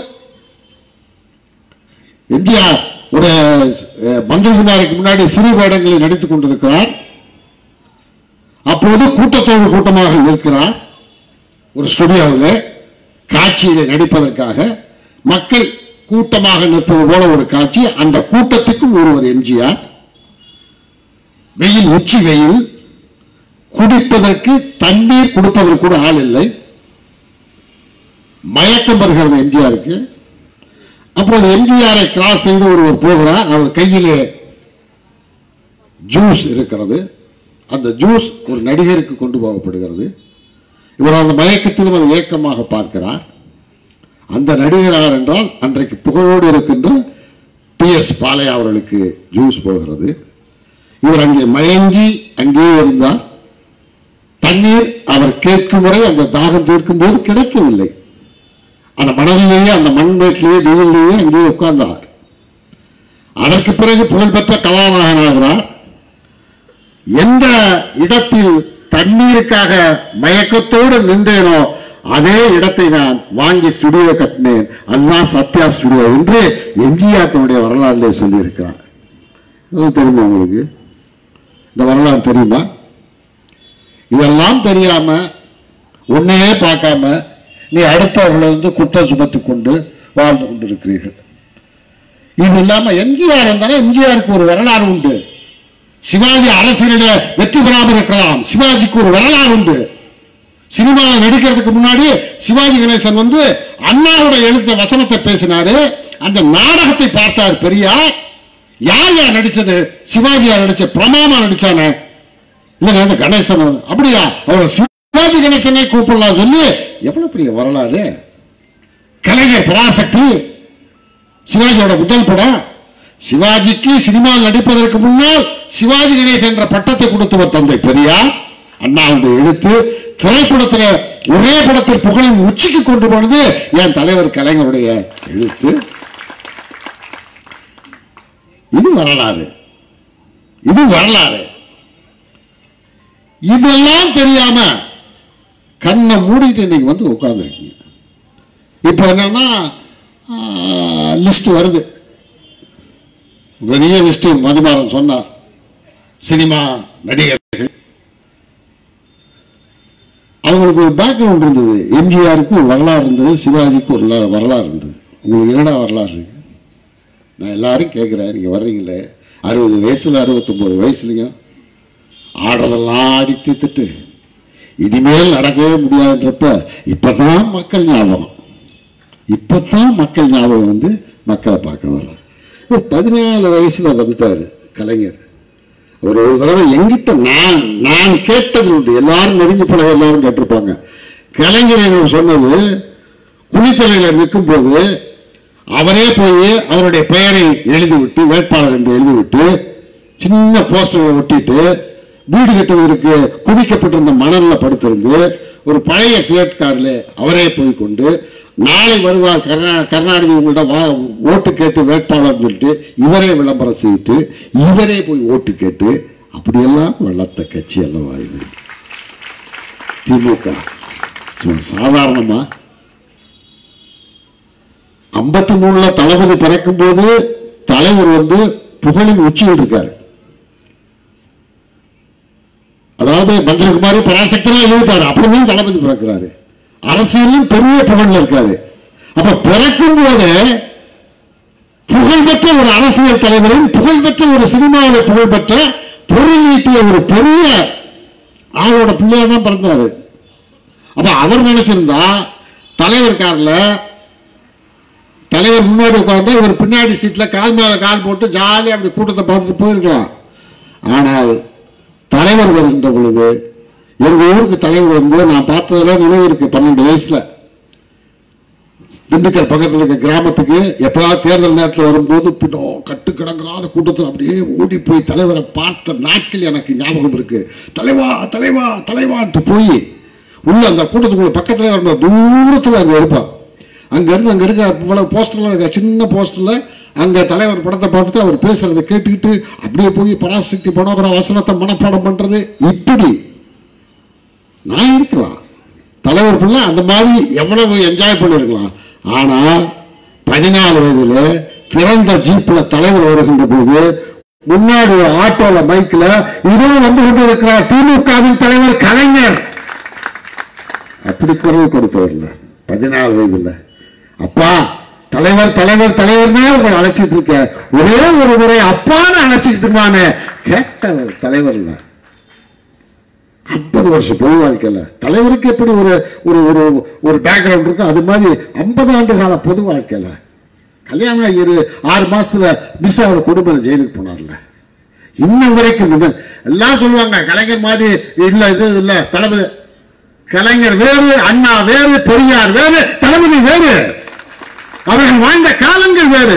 எம்ஜிஆர் ஒரு அஹ், மந்திரிகுமாருக்கு முன்னாடி சிறு வேடங்களில் நடித்துக் கொண்டிருக்கிறார் அப்போது கூட்டத்தோடு கூட்டமாக இருக்கிறார் ஒரு ஸ்டுடியோவில் காட்சியில நடிப்பதற்காக மக்கள் கூட்டமாக நிற்பது போல ஒரு காட்சி அந்த கூட்டத்துக்கும் ஒருவர் எம்ஜிஆர் வெயில் உச்சி வெயில் குடிப்பதற்கு தண்ணீர் கொடுப்பதற்கு கூட ஆள் இல்லை மயக்கம் வருகிறது எம்ஜிஆருக்கு அப்போது எம்ஜிஆரை கிராஸ் செய்து ஒருவர் போகிறார் அவர் கையிலே ஜூஸ் இருக்கிறது அந்த ஜூஸ் ஒரு நடிகருக்கு கொண்டு போகப்படுகிறது இவர் அந்த மயக்கத்திலும் அதை ஏக்கமாக பார்க்கிறார் அந்த நடிகர் யார் என்றால் அன்றைக்கு புகழோடு இருக்கின்ற டி எஸ் பாலையா அவர்களுக்கு ஜூஸ் போகிறது இவர் அங்கே மயங்கி அங்கே இருந்தார் தண்ணீர் அவர் கேட்கும் வரை அந்த தாகம் தீர்க்கும் போது கிடைக்கவில்லை அந்த மணலிலேயே அந்த மண் வீட்டிலேயே நீரிலேயே அங்கேயே உட்கார்ந்தார் அதற்கு பிறகு புகழ்பெற்ற கதாநாயகனாகிறார் எந்த இடத்தில் தண்ணீருக்காக மயக்கத்தோடு நின்றேனோ அதே இடத்தை நான் வாங்கி ஸ்டுடியோ கட்டினேன் அதுதான் சத்யா ஸ்டுடியோ என்று எம்ஜிஆர் தன்னுடைய வரலாறுலே சொல்லியிருக்கிறார் இதெல்லாம் தெரியுமா உங்களுக்கு இந்த வரலாறு தெரியுமா இதெல்லாம் தெரியாம உன்னையே பார்க்காம நீ அடுத்தவர்களை வந்து குற்றம் சுமத்தி கொண்டு வாழ்ந்து கொண்டிருக்கிறீர்கள் இது இல்லாம எம்ஜிஆர் வந்தாலும் எம்ஜிஆருக்கு ஒரு வரலாறு உண்டு சிவாஜி அரசியலிட வெற்றி பெறாமல் இருக்கலாம் சிவாஜிக்கு ஒரு வரலாறு உண்டு சினிமாவில் நடிக்கிறதுக்கு முன்னாடி சிவாஜி கணேசன் வந்து அண்ணாவோட எழுத்த வசனத்தை பேசினாரு அந்த நாடகத்தை பார்த்தார் பெரியார் யார் யார் நடிச்சது சிவாஜி யார் நடிச்ச பிரமாமா நடிச்சானே இல்லைங்க அந்த கணேசன் அப்படியா அவர் சிவாஜி கணேசனை கூப்பிடலாம் சொல்லி எவ்வளவு பெரிய வரலாறு கலைஞர் பராசக்தி சிவாஜியோட முதல் படம் சிவாஜிக்கு சினிமாவில் நடிப்பதற்கு முன்னால் சிவாஜி கணேசன் என்ற பட்டத்தை கொடுத்தவர் தந்தை பெரியார் அண்ணாவுடைய எழுத்து திரைப்படத்தில் ஒரே படத்தில் புகழின் உச்சிக்கு கொண்டு போனது என் தலைவர் கலைஞருடைய எழுத்து இது வரலாறு இது வரலாறு இதெல்லாம் தெரியாம கண்ணை மூடிட்டு இன்னைக்கு வந்து உட்கார்ந்துருக்கீங்க இப்போ என்னன்னா லிஸ்ட் வருது பெரிய லிஸ்ட் மதுமாறன் சொன்னார் சினிமா நடிகர்கள் அவங்களுக்கு ஒரு பேக்ரவுண்ட் இருந்தது எம்ஜிஆருக்கு ஒரு வரலாறு இருந்தது சிவாஜிக்கு ஒரு வரலா- வரலாறு இருந்தது உங்களுக்கு என்னடா வரலாறு இருக்கு நான் எல்லாரும் கேட்குறேன் நீங்கள் வர்றீங்களே அறுபது வயசுல அறுபத்தொம்போது வயசுலையும் ஆடுறதெல்லாம் ஆடி தீர்த்துட்டு இனிமேல் நடக்கவே முடியாதுன்றப்ப இப்பதான் மக்கள் ஞாபகம் இப்பதான் மக்கள் ஞாபகம் வந்து மக்களை பார்க்க வர்றார் ஒரு பதினேழு வயசுல வந்துட்டாரு கலைஞர் அவர் ஒரு தடவை எங்கிட்ட நான் நான் கேட்டது உண்டு எல்லாரும் நெருங்கி பழக எல்லாரும் கேட்டிருப்பாங்க கலைஞர் எனக்கு சொன்னது குளித்தலையில நிற்கும் போது அவரே போய் அவருடைய பெயரை எழுதிவிட்டு வேட்பாளர் என்று எழுதிவிட்டு சின்ன போஸ்டரை ஒட்டிட்டு வீடு கட்டுவதற்கு குவிக்கப்பட்டிருந்த மணல்ல படுத்திருந்து ஒரு பழைய ஃபியட் கார்ல அவரே போய் கொண்டு நாளை வருவார் கருணா கருணாநிதி உங்கள்ட்ட வா ஓட்டு கேட்டு வேட்பாளர் சொல்லிட்டு இவரே விளம்பரம் செய்துட்டு இவரே போய் ஓட்டு கேட்டு அப்படியெல்லாம் வளர்த்த கட்சி அல்லவா இது திமுக சும்மா சாதாரணமா ஐம்பத்தி மூணுல தளபதி பிறக்கும் போது தலைவர் வந்து புகழின் உச்சியில் இருக்காரு அதாவது மந்திரகுமாரி பராசக்திலாம் எழுதிட்டாரு அப்புறமே தளபதி பிறக்கிறாரு அரசியலும் பெரிய புகழ்ல இருக்காரு அப்ப பிறக்கும் போது புகழ்பெற்ற ஒரு அரசியல் தலைவரும் புகழ்பெற்ற ஒரு சினிமாவில் புகழ்பெற்ற பொருள் ஈட்டிய ஒரு பெரிய ஆளோட பிள்ளையா தான் பிறந்தாரு அப்ப அவர் நினைச்சிருந்தா தலைவர் கார்ல தலைவர் முன்னாடி உட்கார்ந்து இவர் பின்னாடி சீட்ல கால் மேல கால் போட்டு ஜாலியா அப்படி கூட்டத்தை பார்த்துட்டு போயிருக்கலாம் ஆனால் தலைவர் வருகின்ற பொழுது எங்க ஊருக்கு தலைவர் வந்து நான் பார்த்ததெல்லாம் நினைவு இருக்கு பன்னெண்டு வயசுல இந்த திண்டுக்கல் பக்கத்தில் இருக்க கிராமத்துக்கு எப்பயாவது தேர்தல் நேரத்தில் வரும்போது பின்னம் கட்டுக்கிடங்காத கூட்டத்தில் அப்படியே ஓடி போய் தலைவரை பார்த்த நாட்கள் எனக்கு ஞாபகம் இருக்கு தலைவா தலைவா தலைவான்ட்டு போய் உள்ள அந்த கூட்டத்துக்குள்ள பக்கத்துல வரணும் தூரத்தில் அங்கே இருப்பான் அங்கேருந்து அங்கே இருக்க இவ்வளோ போஸ்டர்லாம் இருக்க சின்ன போஸ்டரில் அங்கே தலைவர் படத்தை பார்த்துட்டு அவர் பேசுறதை கேட்டுக்கிட்டு அப்படியே போய் பராசக்தி பணோகர வசனத்தை மனப்பாடம் பண்ணுறது இப்படி நான் இருக்கலாம் தலைவர் பிள்ளை அந்த மாதிரி எவ்வளவு என்ஜாய் பண்ணியிருக்கலாம் ஆனா பதினாலு வயதுல திறந்த ஜீப்ல தலைவர் வருகின்ற போது முன்னாடி ஒரு ஆட்டோல மைக்ல இதோ வந்து கொண்டிருக்கிறார் திமுகவின் தலைவர் கலைஞர் அப்படி குரல் கொடுத்தவர்ல பதினாலு வயதுல அப்பா தலைவர் தலைவர் தலைவர்னே உங்களை அழைச்சிட்டு இருக்க ஒரே ஒரு முறை அப்பான்னு அழைச்சிக்கிட்டு இருக்கானே கேட்ட தலைவர்ல ஐம்பது வருஷம் பொது வாழ்க்கையில தலைவருக்கு எப்படி ஒரு ஒரு ஒரு ஒரு பேக்ரவுண்ட் இருக்கோ அது மாதிரி ஐம்பது ஆண்டு கால பொது வாழ்க்கையில கல்யாணம் ஆகி இரு ஆறு மாசத்துல மிஸ் அவர் குடும்பம் ஜெயிலுக்கு போனார்ல இன்னும் வரைக்கும் இன்னும் எல்லாம் சொல்லுவாங்க கலைஞர் மாதிரி இல்ல இது இல்ல தளபதி கலைஞர் வேறு அண்ணா வேறு பெரியார் வேறு தளபதி வேறு அவர்கள் வாழ்ந்த காலங்கள் வேறு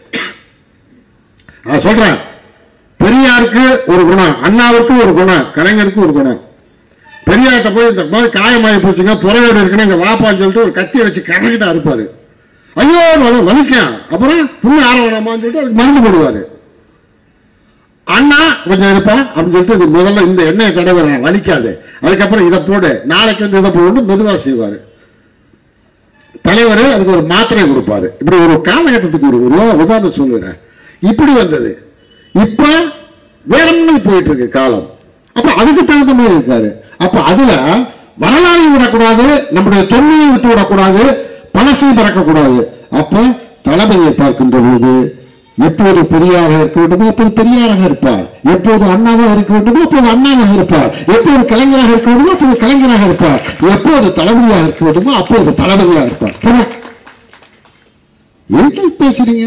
நான் சொல்றேன் பெரியாருக்கு ஒரு குணம் அண்ணாவுக்கு ஒரு குணம் கலைஞருக்கு ஒரு குணம் பெரியார்ட்ட போய் இந்த மாதிரி காயமாகி போச்சுங்க புறவேடு இருக்குன்னு இங்க வாப்பான்னு சொல்லிட்டு ஒரு கத்தியை வச்சு கரெக்டா இருப்பாரு ஐயோ வலி- வலிக்கும் அப்புறம் புண்ணு ஆற வேணாமான்னு சொல்லிட்டு அதுக்கு மருந்து போடுவாரு அண்ணா கொஞ்சம் இருப்பான் அப்படின்னு சொல்லிட்டு இது முதல்ல இந்த எண்ணெயை தடவை வலிக்காது அதுக்கப்புறம் இதை போடு நாளைக்கு வந்து இதை போடுன்னு மெதுவா செய்வாரு தலைவர் அதுக்கு ஒரு மாத்திரை கொடுப்பாரு இப்படி ஒரு காலகட்டத்துக்கு ஒரு உதா- உதாரணம் சொல்லுறேன் இப்படி வந்தது இப்ப வேற மாதிரி போயிட்டு இருக்கு காலம் அப்ப அதுக்கு தகுந்த மாதிரி இருக்காரு அப்ப அதுல வரலாறை விடக்கூடாது நம்முடைய தொன்மையை விட்டு விடக்கூடாது பழசையும் பறக்கக்கூடாது அப்ப தளபதியை பார்க்கின்ற பொழுது எப்போது பெரியாராக இருக்க வேண்டுமோ அப்போது பெரியாராக இருப்பார் எப்போது அண்ணாவாக இருக்க வேண்டுமோ அப்போது அண்ணாவாக இருப்பார் எப்போது கலைஞராக இருக்க வேண்டுமோ அப்போது கலைஞராக இருப்பார் எப்போது தளபதியாக இருக்க வேண்டுமோ அப்போது தளபதியாக இருப்பார் புரியுதா? என்ன பேசுறீங்க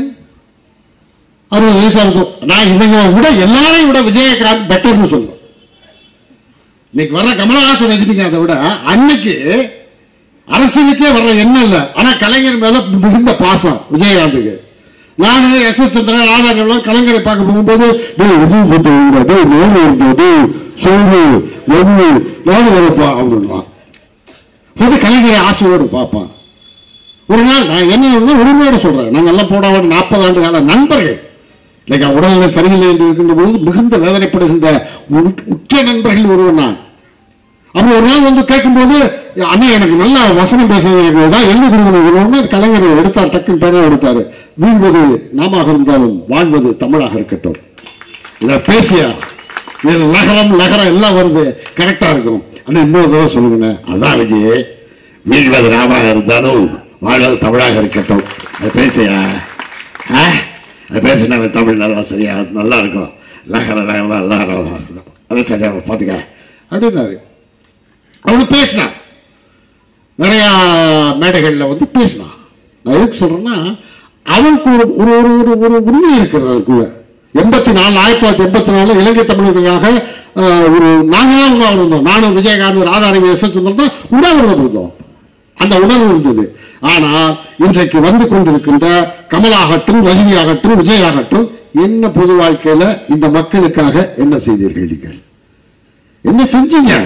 அறுபது வயசா இருக்கும் நான் இவங்க விட எல்லாரையும் விட விஜயகாந்த் பெட்டர்னு சொல்லுவேன் இன்னைக்கு வர்ற கமலஹாசன் ரஜினிகாந்தை விட அன்னைக்கு அரசியலுக்கே வர்ற எண்ணம் இல்லை ஆனா கலைஞர் மேல மிகுந்த பாசம் விஜயகாந்துக்கு நான் எஸ் எஸ் சந்திரன் ராதாகிருஷ்ணன் கலைஞரை பார்க்க போகும்போது டேய் விஜய் போட்டு வைங்கடா, டேய் நேரு வருது, டேய் சோழு வெகு நாடு வரப்பா அப்படின்வான் அது கலைஞரை ஆசையோடு பார்ப்பான் ஒரு நாள் நான் என்ன உரிமையோட சொல்றேன் நாங்க எல்லாம் போட நாற்பது ஆண்டு கால நண்பர்கள் இன்னைக்கு உடல்நிலை சரியில்லை என்று இருக்கின்ற பொழுது மிகுந்த வேதனைப்படுகின்ற உட்- உற்ற நண்பர்கள் ஒருவன் நான் அப்படி ஒரு நாள் வந்து கேட்கும்போது அண்ணா எனக்கு நல்ல வசனம் பேசுறது எனக்கு ஏதாவது எழுதி கொடுக்கணும் கலைஞர் எடுத்தார் டக்குன்னு பேனா எடுத்தாரு வீழ்வது நாமாக இருந்தாலும் வாழ்வது தமிழாக இருக்கட்டும் இதை பேசியா இதில் நகரம் நகரம் எல்லாம் வருது கரெக்டா இருக்கும் ஆனா இன்னொரு தடவை சொல்லுங்க அதான் விஜய் வீழ்வது நாமாக இருந்தாலும் வாழ்வது தமிழாக இருக்கட்டும் அது பேசியா ஆ? அது பேசினா தமிழ் நல்லா சரியா நல்லா இருக்கும் நகர நகரம் நல்லா இருக்கும் அது சரியா பார்த்துக்க அப்படின்னாரு அவனு பேசினான் நிறைய மேடைகள்ல வந்து பேசினான் நான் எதுக்கு சொல்றேன்னா அவனுக்கு ஒரு ஒரு ஒரு ஒரு ஒரு உண்மை இருக்கிறது அதுக்குள்ள எண்பத்தி நாலு ஆயிரத்தி தொள்ளாயிரத்தி எண்பத்தி நாலு இலங்கை தமிழர்களுக்காக ஆஹ், ஒரு நாங்களாம் உண்ணாவிரதம் இருந்தோம் நானும் விஜயகாந்த் ராதாரவி எஸ் சொன்னோம்னா உண்ணாவிரதம் இருந்தோம் அந்த உணர்வு இருந்தது ஆனால் இன்றைக்கு வந்து கொண்டிருக்கின்ற கமலாகட்டும் ரஜினி ஆகட்டும் விஜய் ஆகட்டும் என்ன பொது வாழ்க்கையில இந்த மக்களுக்காக என்ன செய்தீர்கள் நீங்கள் என்ன செஞ்சீங்க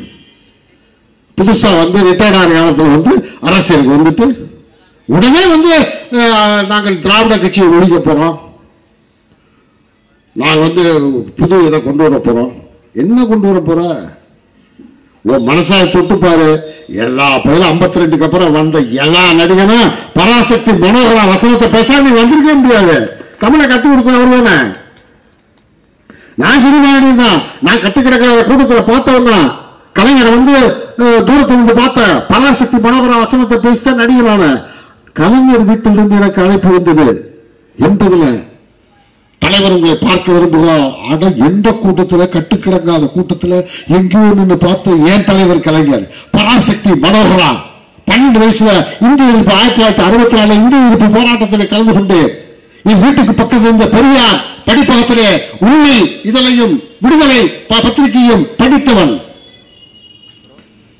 புதுசா வந்து ரிட்டையர்ட் ஆகிற காலத்துல வந்து அரசியலுக்கு வந்துட்டு உடனே வந்து அஹ், நாங்கள் திராவிட கட்சியை ஒழிக்க போறோம் நாங்கள் வந்து புது இதை கொண்டு வர போறோம் என்ன கொண்டு வர போற உன் மனசாய தொட்டு பாரு எல்லா பயிலும் ஐம்பத்தி ரெண்டுக்கு அப்புறம் வந்த எல்லா நடிகனும் பராசக்தி மனோகரா வசனத்தை பேசாம நீ வந்திருக்க முடியாது தமிழை கத்து கொடுத்த அவர் தானே நான் சிறுபாடி தான் நான் கட்டு கிடக்கிற கூட்டத்துல பார்த்தவன் தான் கலைஞரை வந்து அஹ், தூரத்துல இருந்து பார்த்தேன் பராசக்தி மனோகர வசனத்தை பேசிதான் நடிகரான கலைஞர் வீட்டிலிருந்து எனக்கு அழைப்பு வந்தது எண்பதுல தலைவர் உங்களை பார்க்க விரும்புகிறார் அட எந்த கூட்டத்துல கட்டுக்கிடங்காத கூட்டத்துல எங்கேயோ நின்று பார்த்த ஏன் தலைவர் கலைஞர் பராசக்தி மனோகரா பன்னெண்டு வயசுல இந்திய இருப்பு ஆயிரத்தி தொள்ளாயிரத்தி அறுபத்தி நாலு இந்திய இருப்பு போராட்டத்தில் கலந்து கொண்டு என் வீட்டுக்கு பக்கத்தில் இருந்த பெரியார் படிப்பகத்திலே உண்மை இதழையும் விடுதலை ப- பத்திரிகையும் படித்தவன்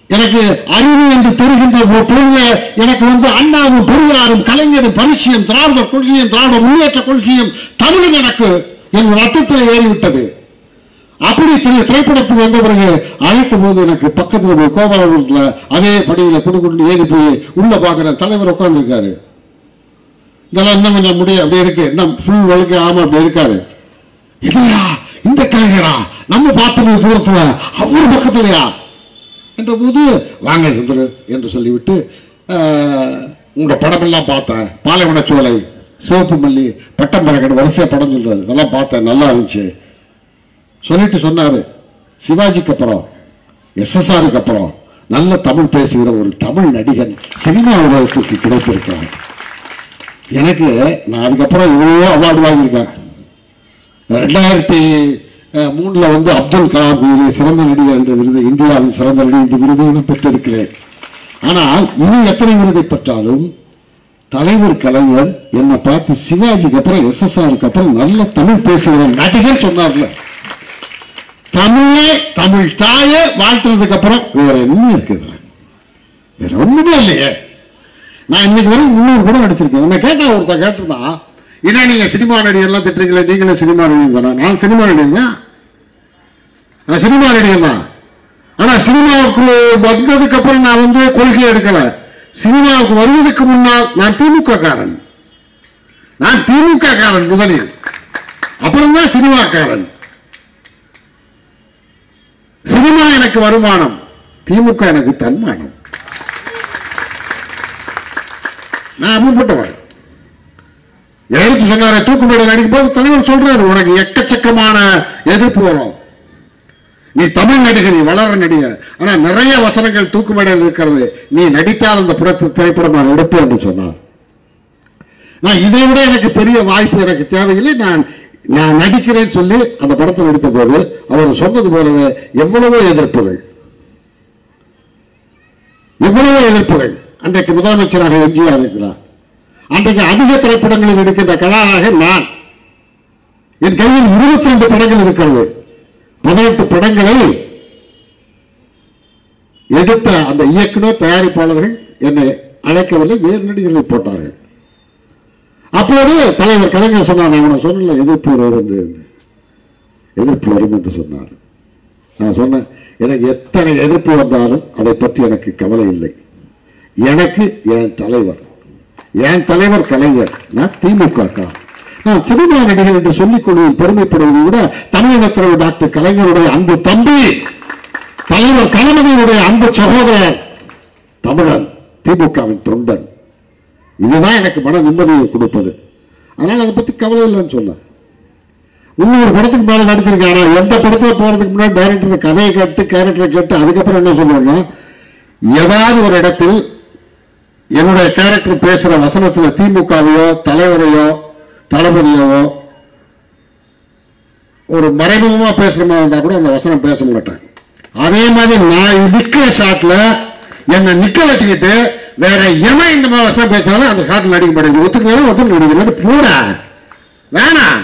எனக்கு அறிவு என்று தெரிகின்ற ஒரு பொழுது எனக்கு வந்து அண்ணாவும் பெரியாரும் கலைஞரும் பரிச்சயம் திராவிட கொள்கையும் திராவிட முன்னேற்ற கொள்கையும் தமிழும் எனக்கு என் ரத்தத்தில் ஏறிவிட்டது அப்படி திரு திரைப்படத்துக்கு வந்த பிறகு அழைத்த போது எனக்கு பக்கத்தில் போய் கோபாலபுரத்தில் அதே படியில குடு குடு ஏறி போய் உள்ள பார்க்குற தலைவர் உட்கார்ந்துருக்காரு இதெல்லாம் இன்னும் கொஞ்சம் முடியும் அப்படி இருக்கு இன்னும் ஃபுல் வழுக்க ஆமா அப்படி இருக்காரு இல்லையா இந்த கலைஞரா நம்ம பார்த்த தூரத்துல அவர் பக்கத்துலயா என்ற போது வாங்க சுந்தரு என்று சொல்லிவிட்டு ஆஹ், உங்களோட படமெல்லாம் பார்த்தேன் பாலைவன சோலை சிவப்பு மல்லி பட்டம் பறக்கடு வரிசையா படம் சொல்றாரு இதெல்லாம் பார்த்தேன் நல்லா இருந்துச்சு சொல்லிட்டு சொன்னாரு சிவாஜிக்கு அப்புறம் எஸ்எஸ்ஆருக்கு அப்புறம் நல்ல தமிழ் பேசுகிற ஒரு தமிழ் நடிகன் சினிமா உலகத்துக்கு கிடைத்திருக்கிறான் எனக்கு நான் அதுக்கப்புறம் இவ்வளவோ அவார்டு வாங்கியிருக்கேன் ரெண்டாயிரத்தி அஹ், மூணுல வந்து அப்துல் கலாம் விருது சிறந்த நடிகர் என்ற விருது இந்தியாவின் சிறந்த நடிகர் என்ற விருதை நான் பெற்றிருக்கிறேன் ஆனால் இனி எத்தனை விருதை பெற்றாலும் தலைவர் கலைஞர் என்னை பார்த்து சிவாஜிக்கு அப்புறம் எஸ்எஸ்ஆருக்கு அப்புறம் நல்ல தமிழ் பேசுகிற நடிகர் சொன்னார்ல தமிழே தமிழ் தாயே வாழ்த்துறதுக்கு அப்புறம் வேற என்ன இருக்குது வேற ஒண்ணுமே இல்லையே நான் இன்னைக்கு வரைக்கும் முன்னூறு படம் நடிச்சிருக்கேன் என்ன கேட்டா ஒருத்தன் கேட்டிருந்தான் என்ன நீங்க சினிமா நடிகர்லாம் திட்டுறீங்களே நீங்களே சினிமா நடிகர் தானே நான் சினிமா நடிகர் தான் நான் சினிமா நடிகர் தான் ஆனா சினிமாவுக்கு வந்ததுக்கு அப்புறம் நான் வந்து கொள்கை எடுக்கல சினிமாவுக்கு வருவதற்கு முன்னால் நான் திமுக காரன் நான் திமுக காரன் முதலில் அப்புறம் தான் சினிமாக்காரன் சினிமா எனக்கு வருமானம் திமுக எனக்கு தன்மானம் நான் அம்மப்பட்டவன் எடுத்து சொன்னாரு தூக்குமேடை நடிக்கும் போது தலைவர் சொல்றாரு உனக்கு எக்கச்சக்கமான எதிர்ப்பு வரும் நீ தமிழ் நடிகர் நீ வளர நடிகர் ஆனா நிறைய வசனங்கள் தூக்குமேடையில் இருக்கிறது நீ நடித்தால் அந்த புறத்து திரைப்படம் நான் எடுப்பேன் என்று சொன்னார் நான் இதை விட எனக்கு பெரிய வாய்ப்பு எனக்கு தேவையில்லை நான் நான் நடிக்கிறேன்னு சொல்லி அந்த படத்தில் எடுத்த போது அவர் சொன்னது போலவே எவ்வளவோ எதிர்ப்புகள் எவ்வளவோ எதிர்ப்புகள் அன்றைக்கு முதலமைச்சராக எம்ஜிஆர் இருக்கிறார் அன்றைக்கு அதிக திரைப்படங்களில் எடுக்கின்ற கதாநாயகன் நான் என் கையில் இருபத்தி ரெண்டு படங்கள் இருக்கிறது பதினெட்டு படங்களை எடுத்த அந்த இயக்குனர் தயாரிப்பாளர்கள் என்னை அழைக்கவில்லை வேறு நடிகர்களை போட்டார்கள் அப்போது தலைவர் கலைஞர் சொன்னார் நான் உனக்கு சொன்னல எதிர்ப்பு வரும் என்று எதிர்ப்பு வரும் என்று சொன்னார் நான் சொன்னேன் எனக்கு எத்தனை எதிர்ப்பு வந்தாலும் அதை பற்றி எனக்கு கவலை இல்லை எனக்கு என் தலைவர் என் தலைவர் கலைஞர் நான் திமுக கா. நான் சினிமா நடிகர் என்று சொல்லிக் கொள்வதில் பெருமைப்படுவதை விட தமிழகத்தில் டாக்டர் கலைஞருடைய அன்பு தம்பி தலைவர் கலைஞருடைய அன்பு சகோதரர் தமிழன் திமுகவின் தொண்டன் இதுதான் எனக்கு மன நிம்மதியை கொடுப்பது அதனால அதை பத்தி கவலை இல்லைன்னு சொல்ல முன்னூறு படத்துக்கு மேல நடிச்சிருக்கேன் ஆனா எந்த படத்துல போறதுக்கு முன்னாடி டைரக்டர் கதையை கேட்டு கேரக்டரை கேட்டு அதுக்கப்புறம் என்ன சொல்லுவேன்னா ஏதாவது ஒரு இடத்தில் என்னுடைய கேரக்டர் பேசுற வசனத்துல திமுகவையோ தலைவரையோ தளபதியவோ ஒரு மறைமுகமா பேசுற மாதிரி இருந்தா கூட அந்த வசனம் பேச மாட்டேன் அதே மாதிரி நான் நிக்கிற ஷாட்ல என்னை நிக்க வச்சுக்கிட்டு வேற எவன் இந்த மாதிரி வசனம் பேசினாலும் அந்த ஷாட்ல நடிக்க மாட்டேங்குது ஒத்துக்கலாம் ஒத்துக்க நடிக்கிறது போட வேணாம்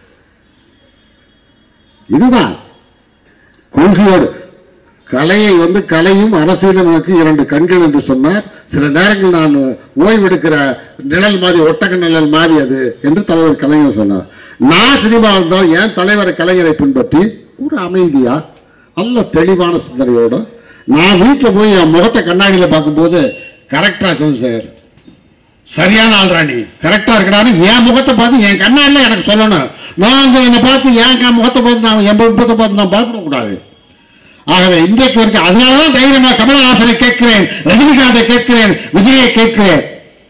இதுதான் கொள்கையோடு கலையை வந்து கலையும் அரசியலும் எனக்கு இரண்டு கண்கள் என்று சொன்னார் சில நேரங்கள் நான் ஓய்வெடுக்கிற நிழல் மாதிரி ஒட்டக நிழல் மாதிரி அது என்று தலைவர் கலைஞர் சொன்னார் நான் சினிமா இருந்தால் என் தலைவர் கலைஞரை பின்பற்றி ஒரு அமைதியா நல்ல தெளிவான சிந்தனையோட நான் வீட்டில் போய் என் முகத்தை கண்ணாடியில பார்க்கும்போது கரெக்டா சார் சரியான ஆள்ரா நீ கரெக்டா இருக்கடான்னு என் முகத்தை பார்த்து என் கண்ணாடில எனக்கு சொல்லணும் நான் அங்க என்னை பார்த்து என் க- முகத்தை பார்த்து நான் என் முகத்தை பார்த்து நான் பயப்படக்கூடாது ஆகவே இன்றைக்கு வரைக்கும் அதனாலதான் தைரியமா கமலஹாசனை கேட்கிறேன் ரஜினிகாந்தை கேட்கிறேன் விஜயை கேட்கிறேன்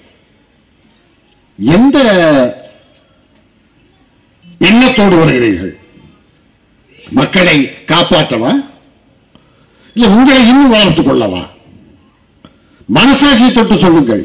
எந்த எண்ணத்தோடு வருகிறீர்கள் மக்களை காப்பாற்றவா இல்ல உங்களை இன்னும் வளர்த்துக் கொள்ளவா மனசாட்சியை தொட்டு சொல்லுங்கள்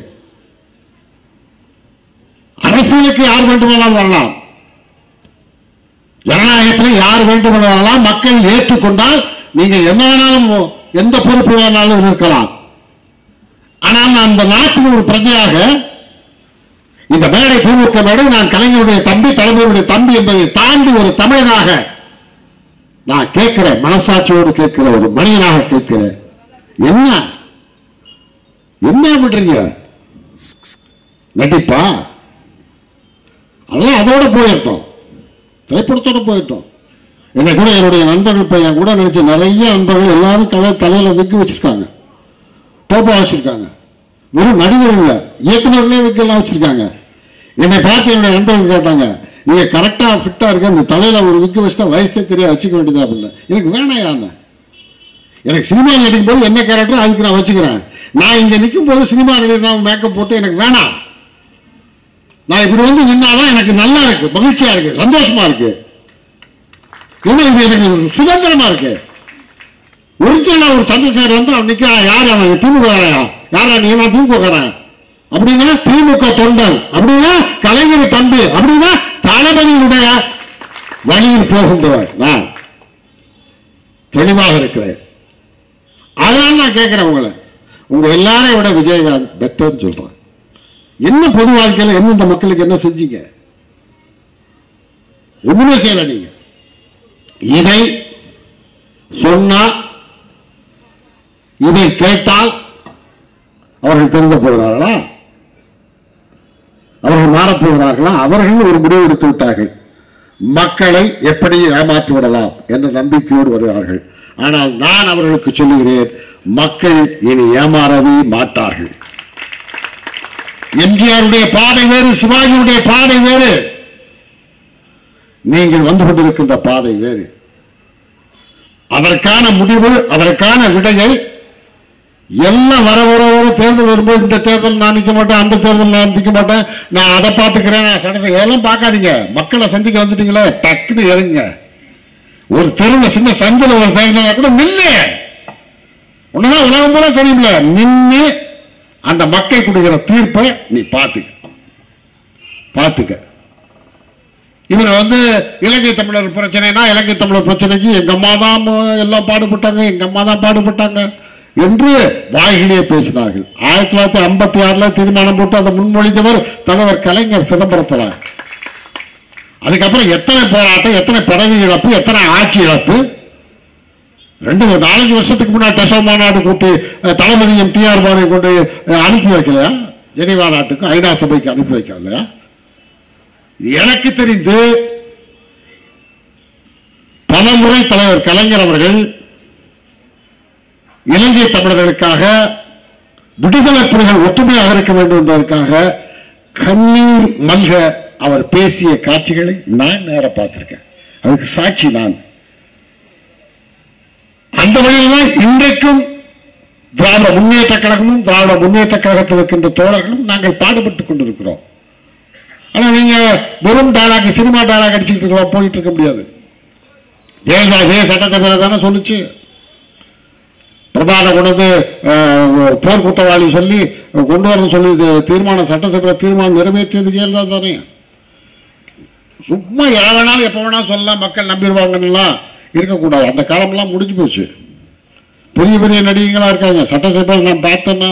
அரசியலுக்கு யார் வேண்டுமானாலும் வரலாம் ஜனநாயகத்தில் யார் வேண்டுமானாலும் வரலாம் மக்கள் ஏற்றுக்கொண்டால் நீங்கள் என்ன வேணாலும் எந்த பொறுப்பு வேணாலும் இருக்கலாம் ஆனால் நான் இந்த நாட்டின் ஒரு பிரஜையாக இந்த மேடை திமுக மேடை நான் கலைஞருடைய தம்பி தலைவருடைய தம்பி என்பதை தாண்டி ஒரு தமிழனாக நான் கேட்கிறேன் மனசாட்சியோடு கேட்கிற ஒரு மனிதனாக கேட்கிறேன் என்ன என்ன விடுறீங்க நடிப்பா அதெல்லாம் அதோட போயிட்டோம் திரைப்படத்தோட போயிட்டோம் என்னை கூட என்னுடைய நண்பர்கள் பையன் கூட நினைச்ச நிறைய நண்பர்கள் எல்லாரும் தலை தலையில விக்கு வச்சிருக்காங்க டோப்பா வச்சிருக்காங்க வெறும் நடிகர் இல்லை இயக்குனர்களே விக்கெல்லாம் வச்சிருக்காங்க என்னை பார்த்து என்னுடைய நண்பர்கள் கேட்டாங்க நீங்க கரெக்டா ஃபிட்டா இருக்க இந்த தலையில ஒரு விக்கு வச்சுட்டா வயசே தெரிய வச்சுக்க வேண்டியதா அப்படின்னு எனக்கு வேணாம் யாருன்னு எனக்கு சினிமா நடிக்கும் போது என்ன கேரக்டர் அதுக்கு நான் வச்சுக்கிறேன் நான் இங்க நிற்கும் போது சினிமா நடிகர் மேக்கப் போட்டு எனக்கு வேணாம் நான் இப்படி வந்து நின்னாதான் எனக்கு நல்லா இருக்கு மகிழ்ச்சியா இருக்கு சந்தோஷமா இருக்கு ஏன்னா இது எனக்கு ஒரு சுதந்திரமா இருக்கு ஒரிஜினலா ஒரு சந்திரசேகர் வந்து அவன் நிக்கிறான் யார் அவன் திமுக யாரா நீ நான் திமுக அப்படின்னா திமுக தொண்டன் அப்படின்னா கலைஞர் தம்பி அப்படின்னா தளபதியினுடைய வழியில் போகின்றவர் நான் தெளிவாக இருக்கிறேன் அதனால நான் கேட்கிறேன் உங்களை உங்க எல்லாரையும் விட விஜயகாந்த் பெட்டர்னு சொல்றேன் என்ன பொது வாழ்க்கையில என்ன இந்த மக்களுக்கு என்ன செஞ்சீங்க ஒண்ணுமே செய்யல நீங்க இதை சொன்னா இதை கேட்டால் அவர்கள் திருந்த போகிறார்களா அவர்கள் மாறப் போகிறார்களா அவர்கள் ஒரு முடிவு எடுத்து விட்டார்கள் மக்களை எப்படி ஏமாற்றி விடலாம் என்ற நம்பிக்கையோடு வருகிறார்கள் ஆனால் நான் அவர்களுக்கு சொல்லுகிறேன் மக்கள் இனி ஏமாறவே மாட்டார்கள் எம்ஜிஆருடைய பாதை வேறு சிவாஜியுடைய பாதை வேறு நீங்கள் வந்து கொண்டிருக்கின்ற பாதை வேறு அதற்கான முடிவு அதற்கான விடையை எல்லாம் வர வர வர தேர்தல் வரும்போது இந்த தேர்தல் நான் நிற்க மாட்டேன் அந்த தேர்தல் நான் நிற்க மாட்டேன் நான் அதை பார்த்துக்கிறேன் நான் சடசை இதெல்லாம் பார்க்காதீங்க மக்களை சந்திக்க வந்துட்டீங்களே டக்குன்னு இறங்குங்க ஒரு தெருவில் சின்ன சந்தில ஒரு தேர்தல் கூட நில்லு ஒண்ணுதான் உலகம் பூரா தெரியும்ல நின்று அந்த மக்கள் கொடுக்கிற தீர்ப்பை நீ பார்த்துக்க பார்த்துக்க இவரை வந்து இலங்கை தமிழர் பிரச்சனைனா இலங்கை தமிழர் பிரச்சனைக்கு எங்க அம்மா தான் மு- எல்லாம் பாடுபட்டாங்க எங்க அம்மா தான் பாடுபட்டாங்க என்று வாய்களே பேசினார்கள் ஆயிரத்தி தொள்ளாயிரத்தி ஐம்பத்தி ஆறுல தீர்மானம் போட்டு அதை முன்மொழிந்தவர் தலைவர் கலைஞர் சிதம்பரத்தனார் அதுக்கப்புறம் எத்தனை போராட்டம் எத்தனை பதவி இழப்பு எத்தனை ஆட்சி இழப்பு ரெண்டு நாலஞ்சு வருஷத்துக்கு முன்னாடி டெசோ மாநாடு கூட்டி அஹ், தளபதியும் டிஆர் பானை கொண்டு அஹ், அனுப்பி வைக்கலையா ஜெனிவா நாட்டுக்கு ஐநா சபைக்கு அனுப்பி வைக்கலையா எனக்கு தெரிந்து பல முறை தலைவர் கலைஞர் அவர்கள் இலங்கை தமிழர்களுக்காக விடுதலை புலிகள் ஒற்றுமையாக இருக்க வேண்டும் என்பதற்காக கண்ணீர் மல்க அவர் பேசிய காட்சிகளை நான் நேர பார்த்திருக்கேன் அதுக்கு சாட்சி நான் அந்த வழியில் தான் இன்றைக்கும் திராவிட முன்னேற்ற கழகமும் திராவிட முன்னேற்ற கழகத்தில் இருக்கின்ற தோழர்களும் நாங்கள் பாடுபட்டுக் கொண்டிருக்கிறோம் ஆனா நீங்க வெறும் டைலாக் சினிமா டைலாக் அடிச்சுக்கிட்டு இருக்கலாம் போயிட்டு இருக்க முடியாது ஜெயலலிதா இதே சட்டசபையில தானே சொல்லுச்சு பிரபாத கொண்டு வந்து அஹ், போர் குற்றவாளி சொல்லி கொண்டு வரணும் சொல்லி இது தீர்மானம் சட்டசபையில் தீர்மானம் நிறைவேற்றியது ஜெயலலிதா தானே சும்மா எதை வேணாலும் எப்போ வேணாலும் சொல்லலாம் மக்கள் நம்பிடுவாங்கன்னுலாம் இருக்கக்கூடாது அந்த காலம்லாம் முடிஞ்சு போச்சு பெரிய பெரிய நடிகைங்களா இருக்காங்க சட்டசபையில் நான் பார்த்தேன்னா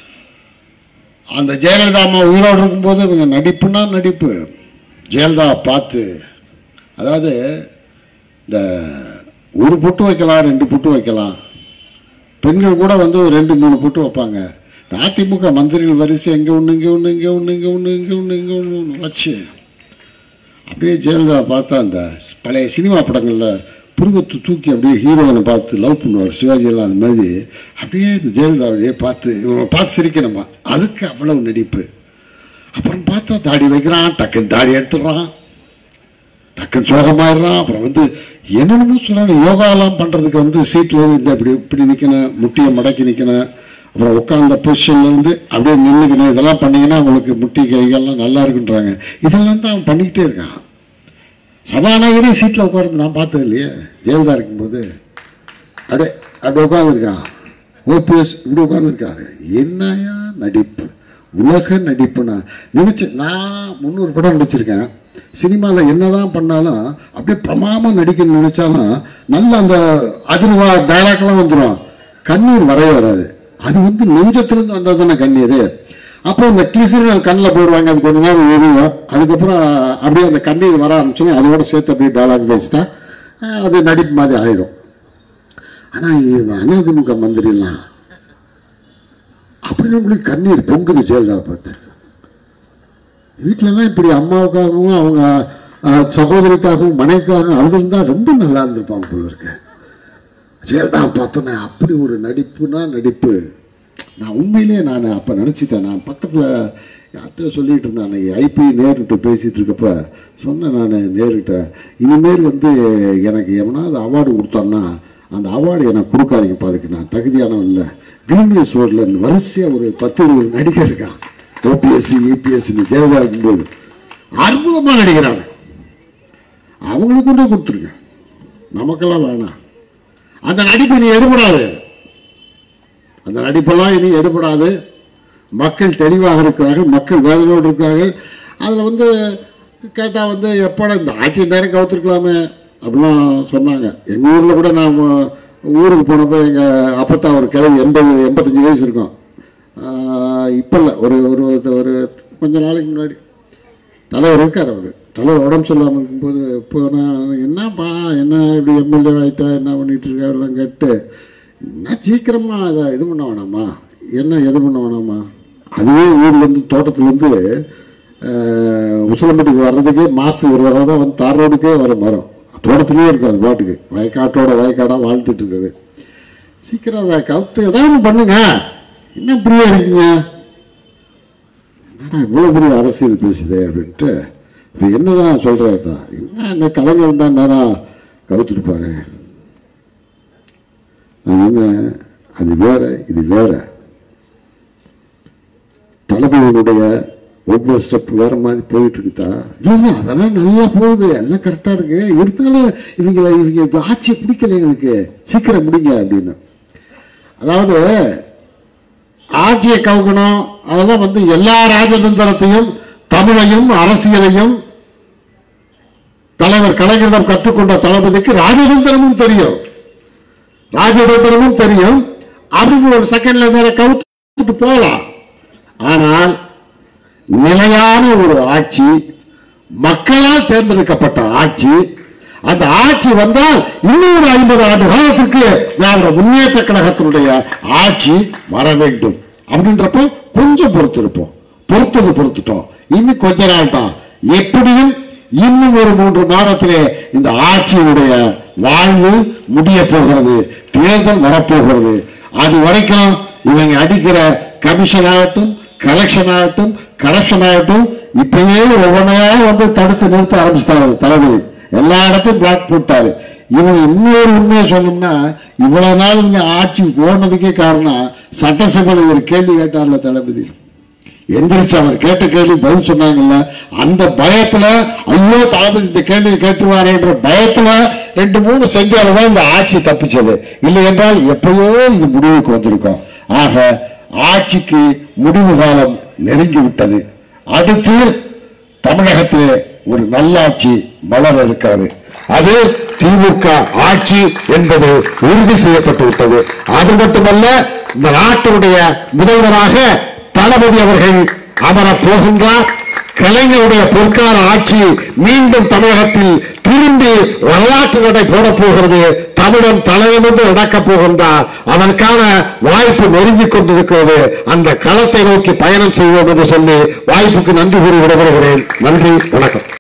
அந்த ஜெயலலிதா அம்மா உயிரோடு இருக்கும்போது இவங்க நடிப்புனா நடிப்பு ஜெயலலிதாவை பார்த்து அதாவது இந்த ஒரு பொட்டு வைக்கலாம் ரெண்டு பொட்டு வைக்கலாம் பெண்கள் கூட வந்து ஒரு ரெண்டு மூணு பொட்டு வைப்பாங்க இந்த அதிமுக மந்திரிகள் வரிசை எங்கே ஒன்று இங்கே ஒன்று இங்கே ஒன்று இங்கே ஒன்று இங்கே ஒன்று இங்கே ஒன்று ஒன்று வச்சு அப்படியே ஜெயலலிதா பார்த்தா அந்த பழைய சினிமா படங்களில் புருவத்தை தூக்கி அப்படியே ஹீரோயினை பார்த்து லவ் பண்ணுவார் சிவாஜி எல்லாம் அந்த மாதிரி அப்படியே இந்த ஜெயலலிதா அப்படியே பார்த்து இவனை பார்த்து சிரிக்கணுமா அதுக்கு அவ்வளவு நடிப்பு அப்புறம் பார்த்தா தாடி வைக்கிறான் டக்குன்னு தாடி எடுத்துடுறான் டக்குன்னு சோகமாயிடுறான் அப்புறம் வந்து என்னென்னமோ சொல்றாங்க யோகாலாம் பண்ணுறதுக்கு வந்து சீட்டில் இந்த இப்படி இப்படி நிற்கணும் முட்டியை மடக்கி நிற்கணும் அப்புறம் உட்காந்த பொசிஷன்ல இருந்து அப்படியே நின்றுக்கணும் இதெல்லாம் பண்ணீங்கன்னா உங்களுக்கு முட்டி கைகள்லாம் நல்லா இருக்குன்றாங்க இதெல்லாம் தான் அவன் பண்ணிக்கிட்டே இருக்கான் சபாநாயகரே சீட்டில் உட்கார்ந்து நான் பார்த்தது இல்லையே ஜெயலலிதா இருக்கும்போது அப்படியே அப்படி உட்காந்துருக்கான் ஓபிஎஸ் இப்படி உட்காந்துருக்காரு என்னையா நடிப்பு உலக நடிப்புனா நினைச்சு நான் முந்நூறு படம் நடிச்சிருக்கேன் சினிமாவில் என்னதான் பண்ணாலும் அப்படியே பிரமாம நடிக்கணும்னு நினைச்சாலும் நல்ல அந்த அதிர்வா டைலாக்லாம் வந்துடும் கண்ணீர் வரவே வராது அது வந்து நெஞ்சத்திலிருந்து வந்தது தானே கண்ணீர் அப்போ இந்த கிளிசரின் கண்ணில் போடுவாங்க அது கொஞ்ச நேரம் எரியும் அதுக்கப்புறம் அப்படியே அந்த கண்ணீர் வர ஆரம்பிச்சோன்னா அதோட சேர்த்து அப்படியே டைலாக் பேசிட்டா அஹ், அது நடிப்பு மாதிரி ஆயிடும் ஆனால் அதிமுக மந்திரிலாம் அப்படின்னு உங்களுக்கு கண்ணீர் பொங்குது ஜெயலலிதா பார்த்து வீட்டிலலாம் இப்படி அம்மாவுக்காகவும் அவங்க அஹ், சகோதரிக்காகவும் மனைவிக்காகவும் அழுதுருந்தா ரொம்ப நல்லா இருந்திருப்பாங்க போல இருக்கு ஜெயலலிதா பார்த்தோன்னே அப்படி ஒரு நடிப்புனா நடிப்பு நான் உண்மையிலேயே நான் அப்போ நினச்சிட்டேன் நான் பக்கத்தில் யார்கிட்ட சொல்லிட்டு இருந்தேன் அன்னைக்கு ஐபி நேருகிட்ட பேசிகிட்டு இருக்கப்ப சொன்னேன் நான் நேருகிட்ட இனிமேல் வந்து எனக்கு எவனாவது அவார்டு கொடுத்தான்னா அந்த அவார்டு எனக்கு கொடுக்காதீங்கப்பா அதுக்கு நான் தகுதியானவன் இல்லை கிளிமியஸ் ரோடில் வரிசையாக ஒரு பத்து இருபது நடிகர் இருக்கான் ஓபிஎஸ்சி ஏபிஎஸ்சி ஜெயலலிதா இருக்கும்போது அற்புதமாக நடிக்கிறாங்க அவங்களுக்கு கொண்டே கொடுத்துருங்க நமக்கெல்லாம் வேணாம் அந்த நடிப்பு இனி எடுபடாது அந்த நடிப்பெல்லாம் இனி எடுபடாது மக்கள் தெளிவாக இருக்கிறார்கள் மக்கள் வேதனையோடு இருக்கிறார்கள் அதில் வந்து கேட்டால் வந்து எப்படா இந்த ஆட்சி நேரம் கவுத்துருக்கலாமே அப்படிலாம் சொன்னாங்க எங்கள் ஊரில் கூட நான் ஊருக்கு போனப்போ எங்கள் அப்பத்தா ஒரு கிழவி எண்பது எண்பத்தஞ்சு வயசு இருக்கும் இப்போ இல்லை ஒரு ஒரு ஒரு கொஞ்ச நாளைக்கு முன்னாடி தலைவர் இருக்கார் அவர் தலைவர் உடம்பு சொல்லாமல் இருக்கும்போது இப்போ நான் என்னப்பா என்ன இப்படி எம்எல்ஏ ஆகிட்டா என்ன பண்ணிட்டு இருக்காருலாம் கேட்டு என்ன சீக்கிரமாக அதை இது பண்ண வேணாமா என்ன எது பண்ண வேணாமா அதுவே ஊர்லேருந்து தோட்டத்துலேருந்து உசிலம்பட்டிக்கு வர்றதுக்கே மாதத்துக்கு ஒரு தடவை தான் வந்து தார் ரோடுக்கே வர மரம் தோட்டத்திலே இருக்கும் அது பாட்டுக்கு வயக்காட்டோட வயக்காடாக வாழ்த்துட்டு இருக்குது சீக்கிரம் அதை கவுத்து ஏதாவது ஒண்ணு பண்ணுங்க என்ன இப்படியே இருக்கீங்க என்னடா இவ்வளோ பெரிய அரசியல் பேசுதே அப்படின்ட்டு இப்போ என்னதான் சொல்கிறதா என்ன என்ன கலைஞர் தான் நேரம் கவுத்துருப்பாரு நான் என்ன அது வேற இது வேற தளபதியினுடைய ஒவ்வொரு ஸ்டெப் வேற மாதிரி போயிட்டு இருக்குதா இல்லை அதெல்லாம் நல்லா போகுது எல்லாம் கரெக்டாக இருக்கு இருந்தாலும் இவங்களை இவங்க இப்ப ஆட்சியை பிடிக்கல எங்களுக்கு சீக்கிரம் முடிங்க அப்படின்னு அதாவது ஆட்சியை கவுக்கணும் அதெல்லாம் வந்து எல்லா ராஜதந்திரத்தையும் தமிழையும் அரசியலையும் தலைவர் கலைஞரிடம் கற்றுக்கொண்ட தளபதிக்கு ராஜதந்திரமும் தெரியும் ராஜதந்திரமும் தெரியும் அப்படின்னு ஒரு செகண்ட்ல மேல கவுத்துட்டு போகலாம் ஆனால் நிலையான ஒரு ஆட்சி மக்களால் தேர்ந்தெடுக்கப்பட்ட ஆட்சி அந்த ஆட்சி வந்தால் இன்னும் ஒரு ஐம்பது ஆண்டு காலத்திற்கு திராவிட முன்னேற்ற கழகத்தினுடைய ஆட்சி வர வேண்டும் அப்படின்றப்ப கொஞ்சம் பொறுத்திருப்போம் பொறுத்தது பொறுத்துட்டோம் இன்னும் கொஞ்ச நாள் தான் எப்படியும் இன்னும் ஒரு மூன்று மாதத்திலே இந்த ஆட்சியினுடைய வாழ்வு முடிய போகிறது தேர்தல் வரப்போகிறது அது வரைக்கும் இவங்க அடிக்கிற கமிஷன் ஆகட்டும் கலெக்ஷன் ஆகட்டும் கரப்ஷன் ஆகட்டும் இப்பயே ஒவ்வொன்றையா வந்து தடுத்து நிறுத்த ஆரம்பிச்சிட்டாரு தளபதி எல்லா இடத்தையும் பிளாக் போட்டாரு இவங்க இன்னொரு உண்மையை சொல்லணும்னா இவ்வளவு நாள் இவங்க ஆட்சி ஓடுனதுக்கே காரணம் சட்டசபையில் ஒரு கேள்வி கேட்டார்ல தளபதி எந்திரிச்சு அவர் கேட்ட கேள்வி பதில் சொன்னாங்கல்ல அந்த பயத்துல ஐயோ தளபதி இந்த கேள்வியை கேட்டுருவாரேன்ற பயத்துல ரெண்டு மூணு செஞ்சால்தான் இந்த ஆட்சி தப்பிச்சது இல்லை என்றால் எப்பயோ இது முடிவுக்கு வந்திருக்கும் ஆக ஆட்சிக்கு முடிவு காலம் நெருங்கி விட்டது அடுத்து தமிழகத்திலே ஒரு நல்லாட்சி மலர இருக்கிறது அது திமுக ஆட்சி என்பது உறுதி செய்யப்பட்டு விட்டது அது மட்டுமல்ல இந்த நாட்டினுடைய முதல்வராக தளபதி அவர்கள் அமரப் போகின்றார் கலைஞருடைய பொற்கால ஆட்சி மீண்டும் தமிழகத்தில் திரும்பி வரலாற்று நடை போடப் போகிறது தமிழன் தலைநிமிர்ந்து நடக்கப் போகின்றார் அதற்கான வாய்ப்பு நெருங்கிக் கொண்டிருக்கிறது அந்த களத்தை நோக்கி பயணம் செய்வோம் என்று சொல்லி வாய்ப்புக்கு நன்றி கூறி விடைபெறுகிறேன் நன்றி வணக்கம்